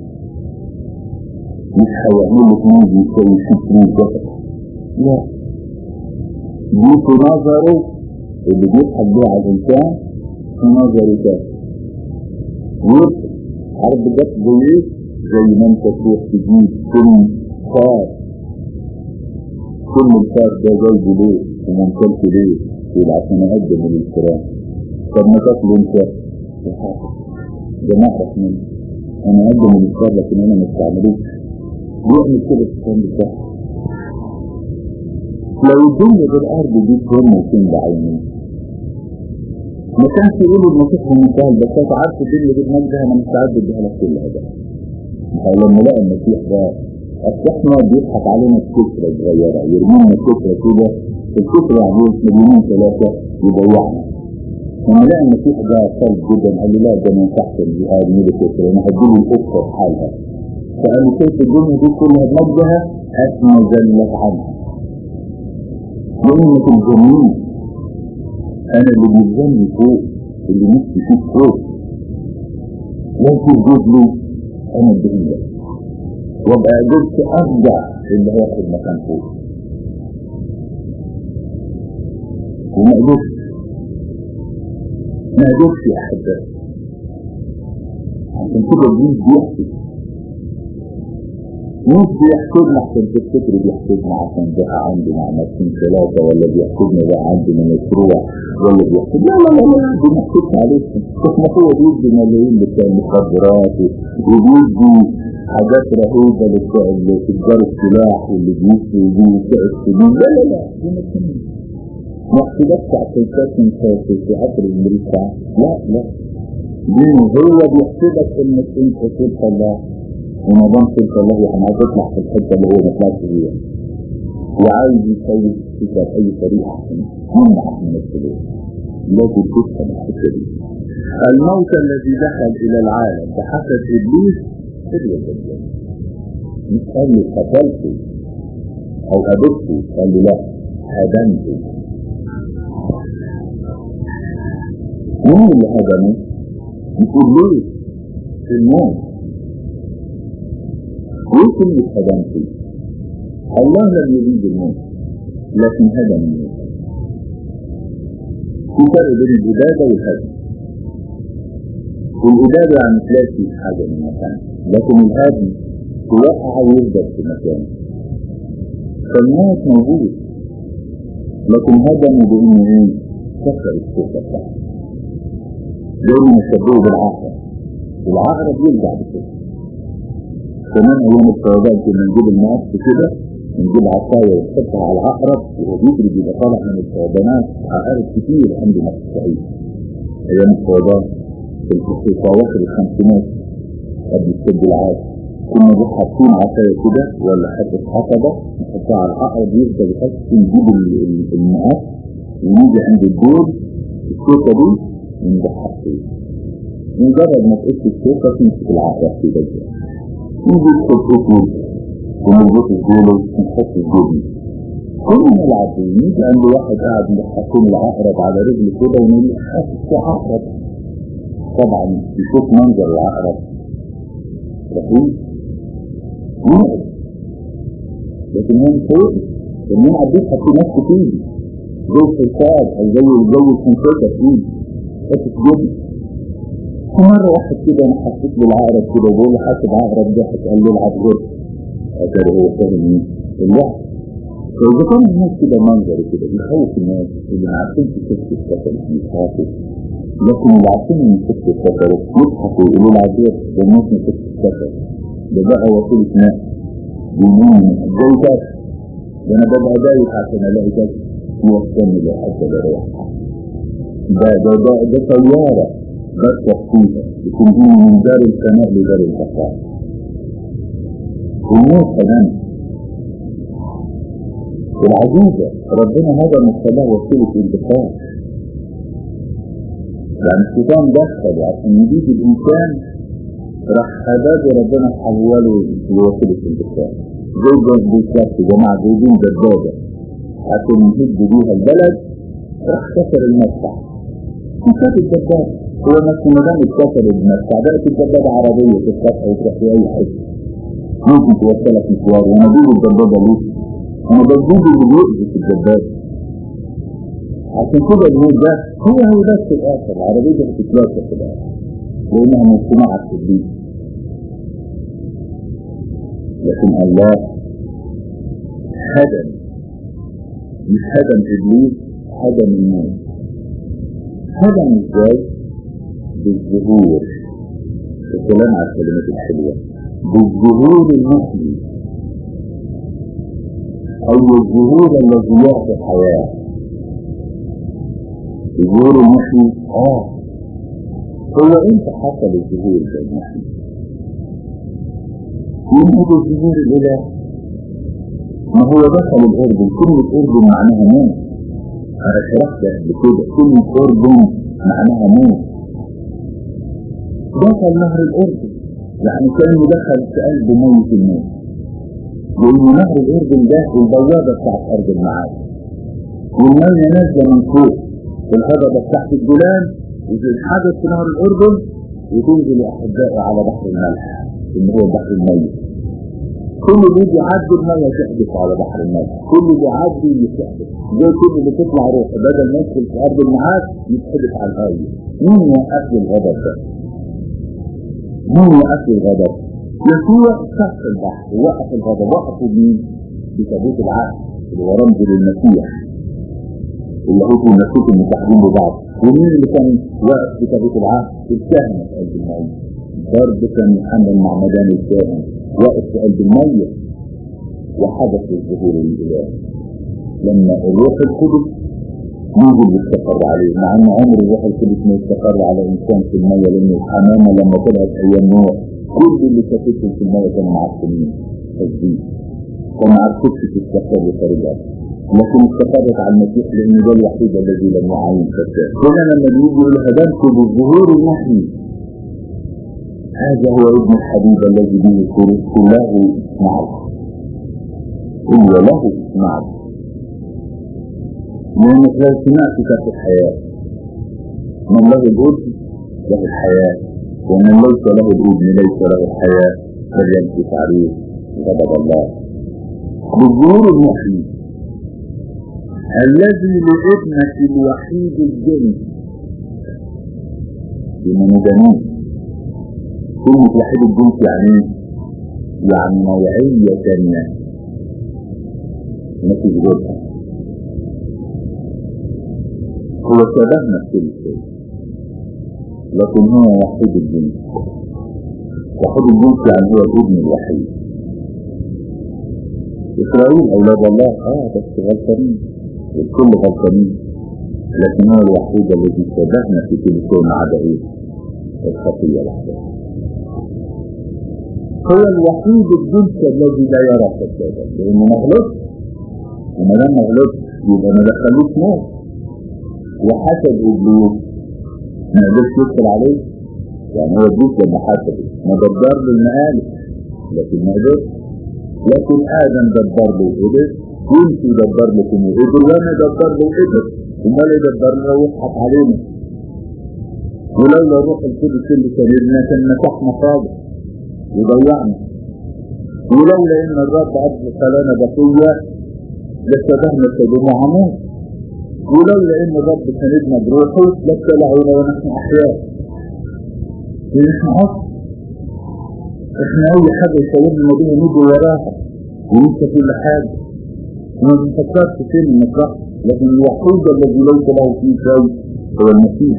مش هيعمل لك ميزي يسوي فيه فلوس لا دي في نظره اللي بيضحك بيه على الإنسان في نظره ده عارف بجد زي ايه؟ زي ما انت تروح تجيب كل فار كل الفار ده جايبه ليه وممكنته ليه يبقى عشان اقدم للكرام طب ما تاكله انت ده نعرف منه انا اقدم للكرام لكن انا ما استعملوش بيعمل كده في الكلام بتاعه لو الدنيا بالارض دي كان ممكن بعينيه ما كانش يقول المسيح بمنتهى البساطة عارف الدنيا دي بمجدها انا مستعد اديها لك كل هذا لما لقى المسيح ده اصبحنا بيضحك علينا الكسرة صغيرة يرمينا الكسرة كده الكسرة يعني مليونين ثلاثة يضيعنا لما لقى المسيح ده صلب جدا قال له لا ده ما ينفعش الجهاد ميل الكسرة انا هديله الكسرة في حالها فقال له كيف الدنيا دي كلها بمجدها اتنزلت عنها وإنك الجميل أنا اللي بيتجني فوق اللي نفسي فيه فوق لكن جود له أنا الدنيا وابقى قدرت أرجع اللي هياخد مكان فوق وما قدرتش ما قدرتش يا أحبائي عشان كده الجيل بيحكي مش بيحسدنا عشان تفتكر بيحسدنا عشان ده عنده معمسين ثلاثة ولا بيحسدنا ده عنده مشروع ولا بيحسد لا لا لا لا دي محسدنا عليك احنا هو بيدي ملايين بتاع المخدرات وبيدي حاجات رهيبة لبتوع تجار السلاح واللي بيسوا ودي وبتوع السنين لا لا لا دي ما تسميش محسدات عشان تسمي في عصر امريكا لا لا دي هو بيحسدك انك انت تلقى الله وما دام تلك الله يعني عايز يطلع في الحته اللي هو ما طلعش فيها وعايز يسوي الفكره باي طريقه عشان يمنع من السلوك لازم تفهم الحته دي الموت الذي دخل الى العالم بحسب ابليس سريع جدا مش قال لي قتلته او هدفته قال لي لا هدمته مين اللي هدمه؟ يقول ليه؟ في الموت ليه كلمة هدمتي؟ الله لم يريد الموت لكن هدم الموت في فرق بين الإبادة والهدم الإبادة يعني تلاقي حاجة من مكان لكن الهدم توقع ويفضل في مكانه فالموت موجود لكن هدمه بإنه إيه؟ كسر السكة بتاعته دايما يشبهه بالعقرب العقرب يرجع بكده كمان ايام الصيادات كنا نجيب المقص كده نجيب عصاية ونحطها على العقرب وهو بيجري بيبقى طالع من الصيادانات عقارب كتير عنده نفس سعيد ايام الصيادات في اواخر الخمسينات قبل السد العاد كنا نروح حاطين عصاية كده ولا حتة حطبة نحطها على العقرب يفضل يحس نجيب المقص ونيجي عند الدور الشوكة دي ونضحك فيه مجرد ما تقص الشوكة تمسك العقرب في بجرة يجي الخطوط ونربط الجولة ونحط الجبن كلنا العظيم يجي عند واحد قاعد محطين العقرب على رجله كده ونقول حاسس في عقرب طبعا يشوف منظر العقرب رهيب يقعد لكن هو مش هيقعد لان انا عديت حطي نفسه فيه زي الفلساد او زي زي الكمبيوتر ايد حته جبن في مرة واحد كده انا حسيت له العقرب كده بقول له حاسب عقرب ضحك قال له العب غير قال هو فاهم ايه؟ اللعب فإذا كان الناس كده منظر كده بيخوف الناس اللي عارفين في سكة السفر مش خاطر لكن اللي عارفين من سكة السفر يضحكوا يقولوا العبير ده الناس من سكة السفر ده بقى وسيلة ناس بيقولوا زي ده ده انا ببقى دايق عشان الاقي ده يوصلني لحتى بروح ده ده ده ده طيارة بس تخطيطة بتنقل من دار السماء لدار البقاء والناس كمان العجيبة ربنا هذا مصطلح وسيلة انتقال يعني الشيطان دخل عشان يجيب الإنسان راح هداد ربنا حوله لوسيلة انتقال زي بالظبط جماعة جايبين دبابة عشان يهد بيها البلد راح كسر المدفع كسر الدبابة هو نفسه ما دام اتكسر المدفع بقت الدبابة عربية في السطح وتروح في أي حتة ممكن توصلك مشوار وانا بجيب الدبابة ليه؟ انا بجيب اللي بيؤذي في الدبابة عشان كده النور ده هو هو بس في الاخر العربية دي هتتلاقى في الاخر لانها من صناعة التدريب لكن الله هدم مش هدم ابليس هدم النور هدم ازاي؟ بالظهور الكلام على الكلمات الحلوة بالظهور المحيي أو الظهور الذي يعطي حياة الظهور المحيي آه هو إمتى حصل الظهور ده المحيي؟ يمكن الظهور الإله ما هو دخل الأردن كلمة أردن معناها موت أنا شرحت قبل كده كلمة أردن معناها موت دخل نهر الأردن يعني كان دخل في قلب ميت الموت لأن نهر الأردن ده البوابة بتاعت أرض المعاد والمية نازلة من فوق الهضبة بتاعت الجولان وتنحدث في نهر الأردن وتنزل أحبائي على بحر الملح اللي هو بحر الميت كل اللي يجي يعدي المية تحدث على بحر الملح كل اللي يعدي يتحدث زي كل اللي تطلع روح بدل ما يدخل في أرض المعاد يتحدث على الهاوية مين يوقف لي الغضب ده؟ مين يوقف لي الغضب؟ يسوع كف البحر وقف الغضب وقفوا مين؟ بتابوت العهد اللي هو رمز للمسيح اليهود والمسيح المتحدين ببعض ومين اللي كان واقف بتابوت العهد؟ الكهنة في قلب المية برضه كان محمد مع مدان الكاهن واقف في قلب المية وحدث الظهور الإلهي لما الروح القدس يجي يستقر عليه مع ان عمر الروح القدس ما يستقر على انسان في المية لان الحمامة لما طلعت ايام نوح كل اللي شافتهم في المية كانوا معصمين تسديد وما عرفتش تستقر طريقة لكن استقرت على المسيح لان ده الوحيد الذي لم يعين فساد هنا لما بيجي يقول هدمت بالظهور المحيي هذا هو ابن الحبيب الذي به كله معروف إلا له معروف لأنك لو سمعت كانت الحياة من له الابن له الحياة ومن ليس له الابن ليس له الحياة فليمسك عليه غضب الله بالظهور المحيي الذي لابنك الوحيد الجنس بمن جميل كلمة وحيد الجنس يعني يعني نوعية ثانية ما فيش غيرها هو شبهنا في كل شيء لكن هو وحيد الجنس وحيد الجنس يعني هو الابن الوحيد إسرائيل أولاد الله آه بس غلطانين الكل غلطانين لكن هو الوحيد الذي شبهنا في كل شيء ما عدا إيه؟ الخطية الوحيدة هو الوحيد الجنس الذي لا يرى فسادا لأنه ما غلطش وما دام ما غلطش يبقى ما دخلوش موت وحسب ابليس ما قدرش يدخل عليه يعني هو ابليس لما حسبه ما دبر له المقالب لكن ما قدرش لكن ادم دبر له وقدر وانت يدبر لكم وقدر وانا دبر له وقدر امال يدبر له ويضحك علينا ولولا الروح القدس اللي كان لنا كان مسحنا خالص وضيعنا ولولا ان الرب عبد لنا بقيه لشبهنا سيدنا عمود ولولا ان الرب سندنا بروحه لابتلعونا ونحن احياء لان احنا عصر احنا اي حاجه يساوينا بيها نيجي وراها وننسى كل حاجه وما بنفكرش فين المصلحه لكن الوحيد الذي ليس له فيه شيء هو المسيح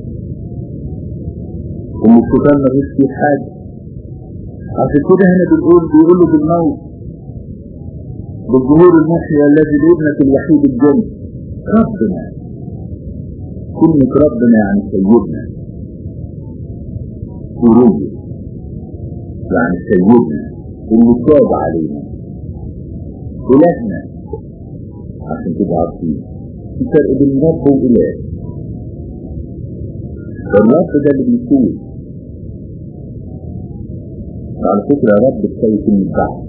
والشيطان ملوش فيه حاجه عشان كده هنا بنقول بيقولوا بالموت بالظهور المحيا الذي لابنك الوحيد الجنة ربنا كلمة ربنا يعني سيدنا سوريا يعني سيدنا اللي تاب علينا إلهنا عشان كده عارفين في فرق بين رب وإله الرب ده اللي بيكون على فكرة رب السيد من البحر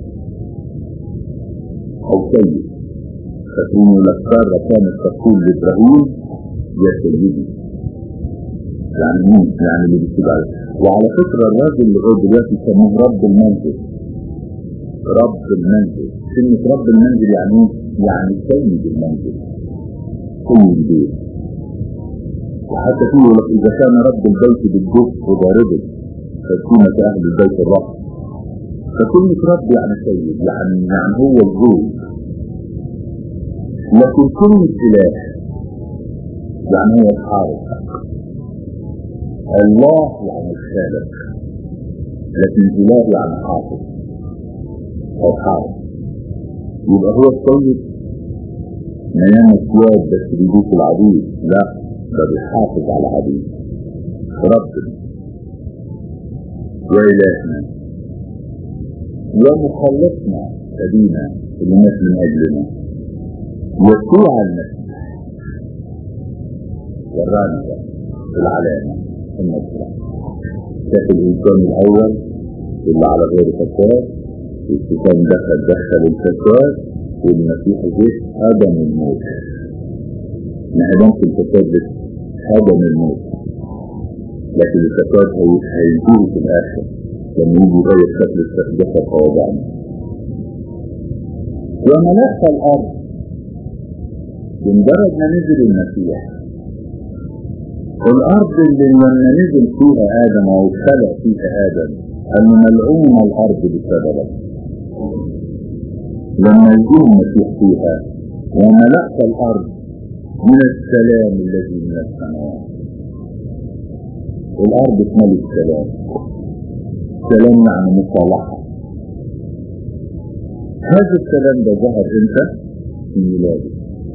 أو سيد تكون الأفكار كانت تقول لإبراهيم يا سيدي يعني مين يعني اللي بيكتب عليه وعلى فكرة الراجل اللي هو دلوقتي يسموه رب المنزل رب المنزل كلمة رب المنزل يعني ايه؟ يعني سيد المنزل سيد البيت وحتى فيه لك إذا كان رب البيت بالجف وضاربه فكونة أهل البيت الرب فكلمة رب يعني سيد يعني يعني هو الزوج لكن كلمة إله يعني هو الحارس الله يعني الخالق لكن إله يعني حافظ أو حارس يبقى هو السيد ما يعمل سواد بس بيدوس العبيد لا ده بيحافظ على العبيد ربنا وإلهنا ومخلصنا سبينا اللي مات من أجلنا يسوع المسيح ورانا العلامة النصرة شاف الإنسان الأول اللي على غير فساد الشيطان دخل دخل الفساد والمسيح جه هدم الموت ما هدمش الفساد بس هدم الموت لكن الفساد هينتهي في الآخر لما يجي يغير شكل الجسد فوضعنا وملأت الأرض بمجرد ما نزل المسيح الأرض اللي لما نزل فيها آدم أو خلق فيها آدم أن ملعون الأرض بسببه لما يجي المسيح فيها وملأت الأرض من السلام الذي من السماوات الأرض تملي السلام سلام يعني مصالحة هذا السلام ده ظهر امتى؟ في ميلاده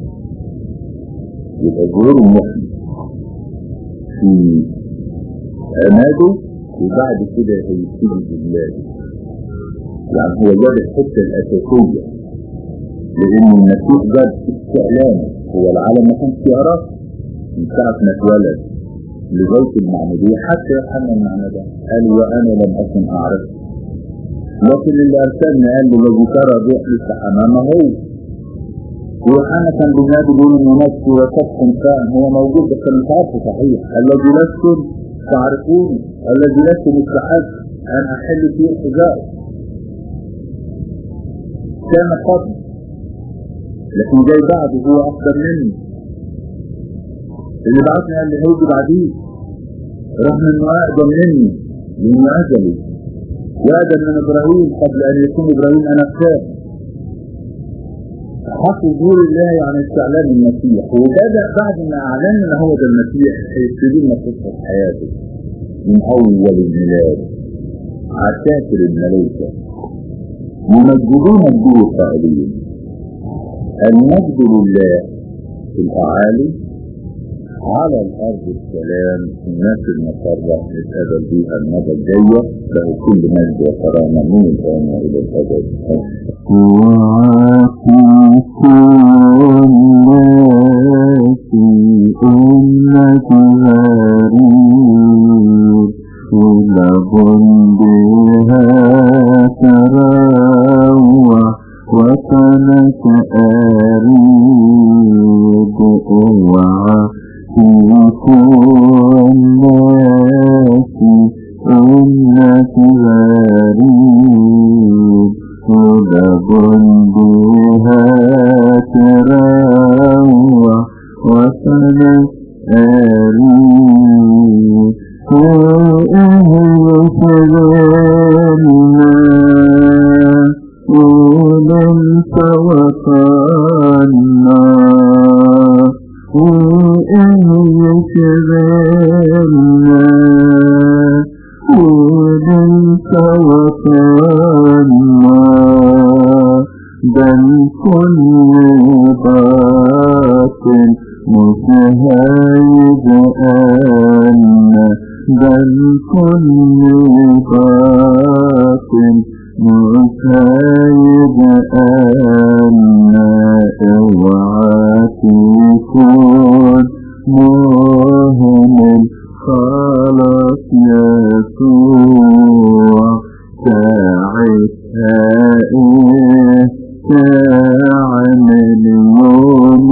يبقى ظهور المحيي في عماده وبعد كده هيبتدي بولاده يعني هو جاب الحته الاساسيه لان المسيح جاب استعلامه هو العالم ما كانش يعرف من ساعه ما اتولد لغايه المعموديه حتى يوحنا المعمدان قال وانا لم اكن اعرف لكن اللي ارسلني قال له الذي ترى بيحدث امامه هو ويوحنا كان بينادي بين الناس وصفهم كان هو موجود بس مش عارفه صحيح الذي لستم تعرفون الذي لستم مستحق ان احل فيه حجاب كان قبل لكن جاي بعده هو افضل مني اللي بعتني قال لي هيجي بعديه رغم انه اقدم مني لانه ازلي واقدم من ابراهيم قبل ان يكون ابراهيم انا فاهم حق ظهور الله يعني استعلان المسيح وبدأ بعد ما أعلن أن هو ده المسيح هيبتدي لنا قصة حياته من أول الميلاد عساكر الملائكة يمجدون الدور قائلين المجد لله في الأعالي على الأرض السلام الناس المسرة نتقابل بيها المدى الجاية له كل مجد وكرامة من الآن إلى الأبد وعافيت الناس أمة غريب ولهم بها تراوى وطنك أريد وعافيت الناس أمة غريب ولهم بها تراوى وطن آري وأهل سلامنا ولم توطنا وأهل سلامنا ولم توطنا بل كل باطل متهايد أن بل كل باطل متهايد أن اوعى تكون مهمل خلاص يسوع ساعتها إيه تعمل يوم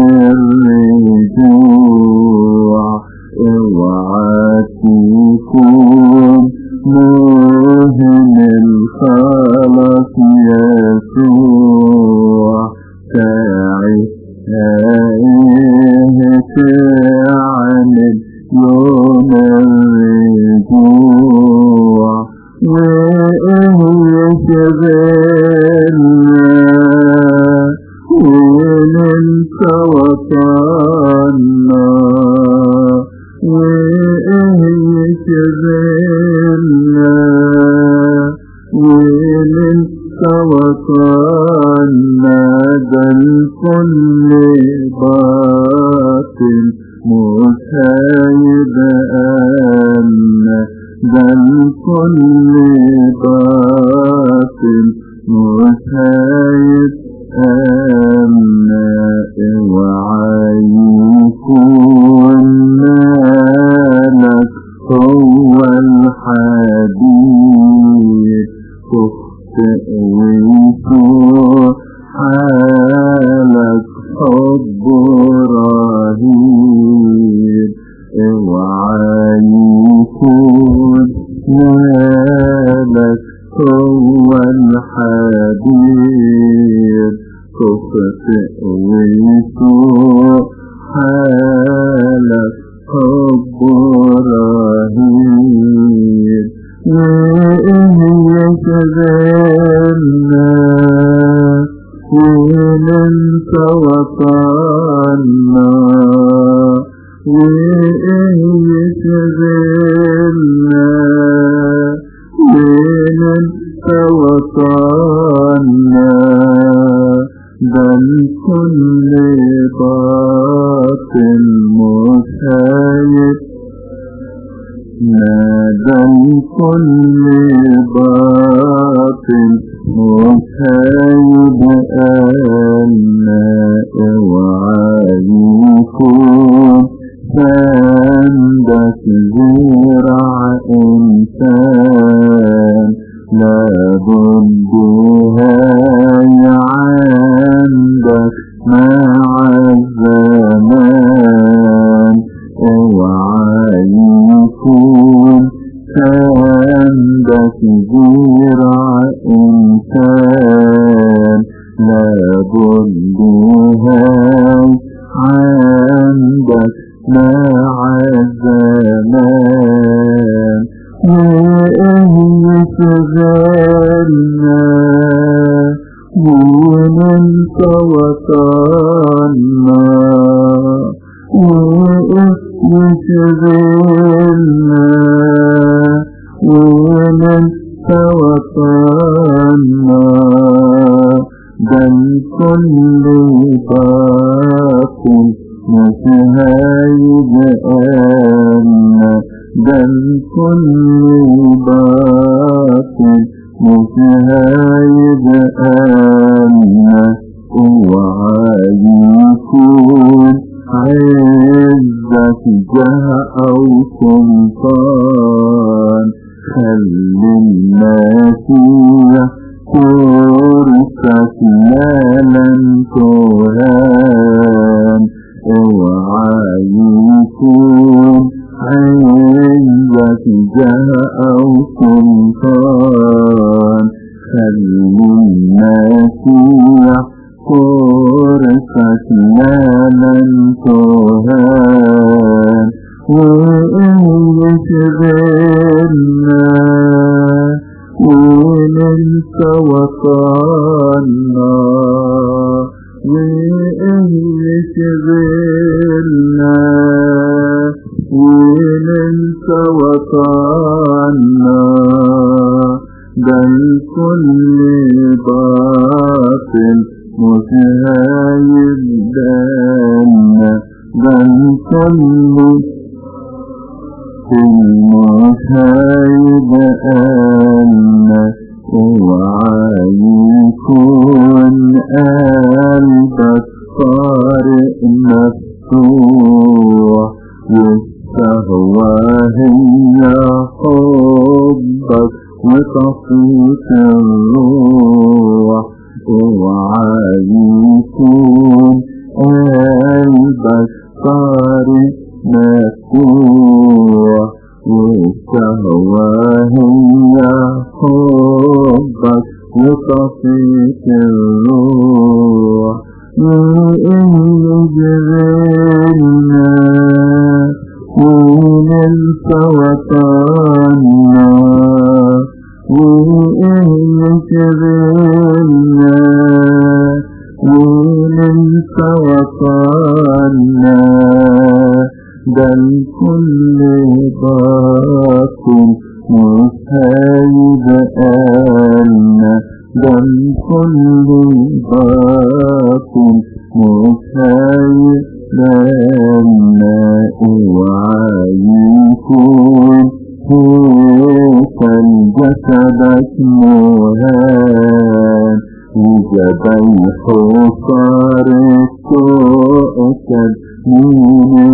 الرجوع اوعى تكون مهمل خلاص يسوع ساعتها إيه تعمل يوم الرجوع وإيه شغلنا وننت وطنا وإيه شغلنا وننت وطنا بل كل باطل مسايد أن بل كل باطل مسايد أن وعيكون لك هو الحديث تخطئ ويكون حالك حب رهيب اوعى يكون مالك هو الحبيب تخطئ ويكون حالك حب رهيب وإيه يشغلنا وننت وطنا وإيه يشغلنا وننت وطنا بل كل باطل مسايد بل كل باطل مسايد أن اوعى يكون عندك زرع إنسان لابد هاي عندك مع الزمان اوعى يكون عندك زرع إنسان لابد هاي عندك مع الزمان وإيه شغلنا وننت وطنا وإيه شغلنا وننت وطنا بل كل باطل متهايد أن بل كل باطل متهايد أن اوعى يكون عزة جاه أو سلطان خل المسيح فرصة لا لن تهان اوعى يكون عزة جاه أو سلطان خل المسيح فرصة لا لن تهان وإيه شغلنا وننسى وطننا وإيه شغلنا وننسى وطننا ده الكل باطل مش هيبدأنا ده الكل مش هيبقالنا اوعى يكون قلبك طارق مفتوح والشهوة هي حبك وتصفيت الروح اوعى يكون قلبك طارق مفتوح والشهوة هي حبك وتصفيت الروح وإن جرينا وننسى وطننا وإن جرينا وننسى وطننا ده الكل باطل مش هيبقالنا ده الكل باطل مش هيبقالنا اوعى يكون هيكل جسدك مهان وجبيح صار تؤكد من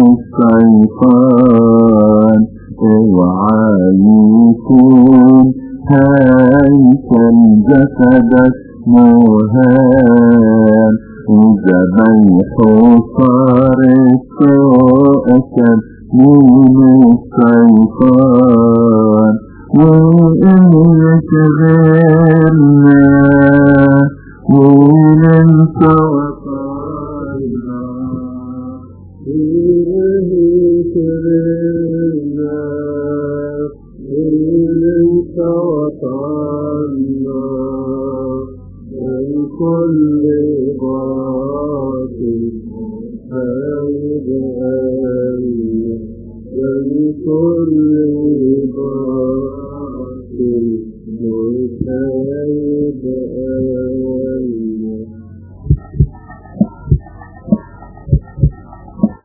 الشيطان اوعى يكون هيكل جسدك مهان وذبيح صار تؤكد من الشيطان وإن يشغلنا وننسى وطالنا كل باطل فإذا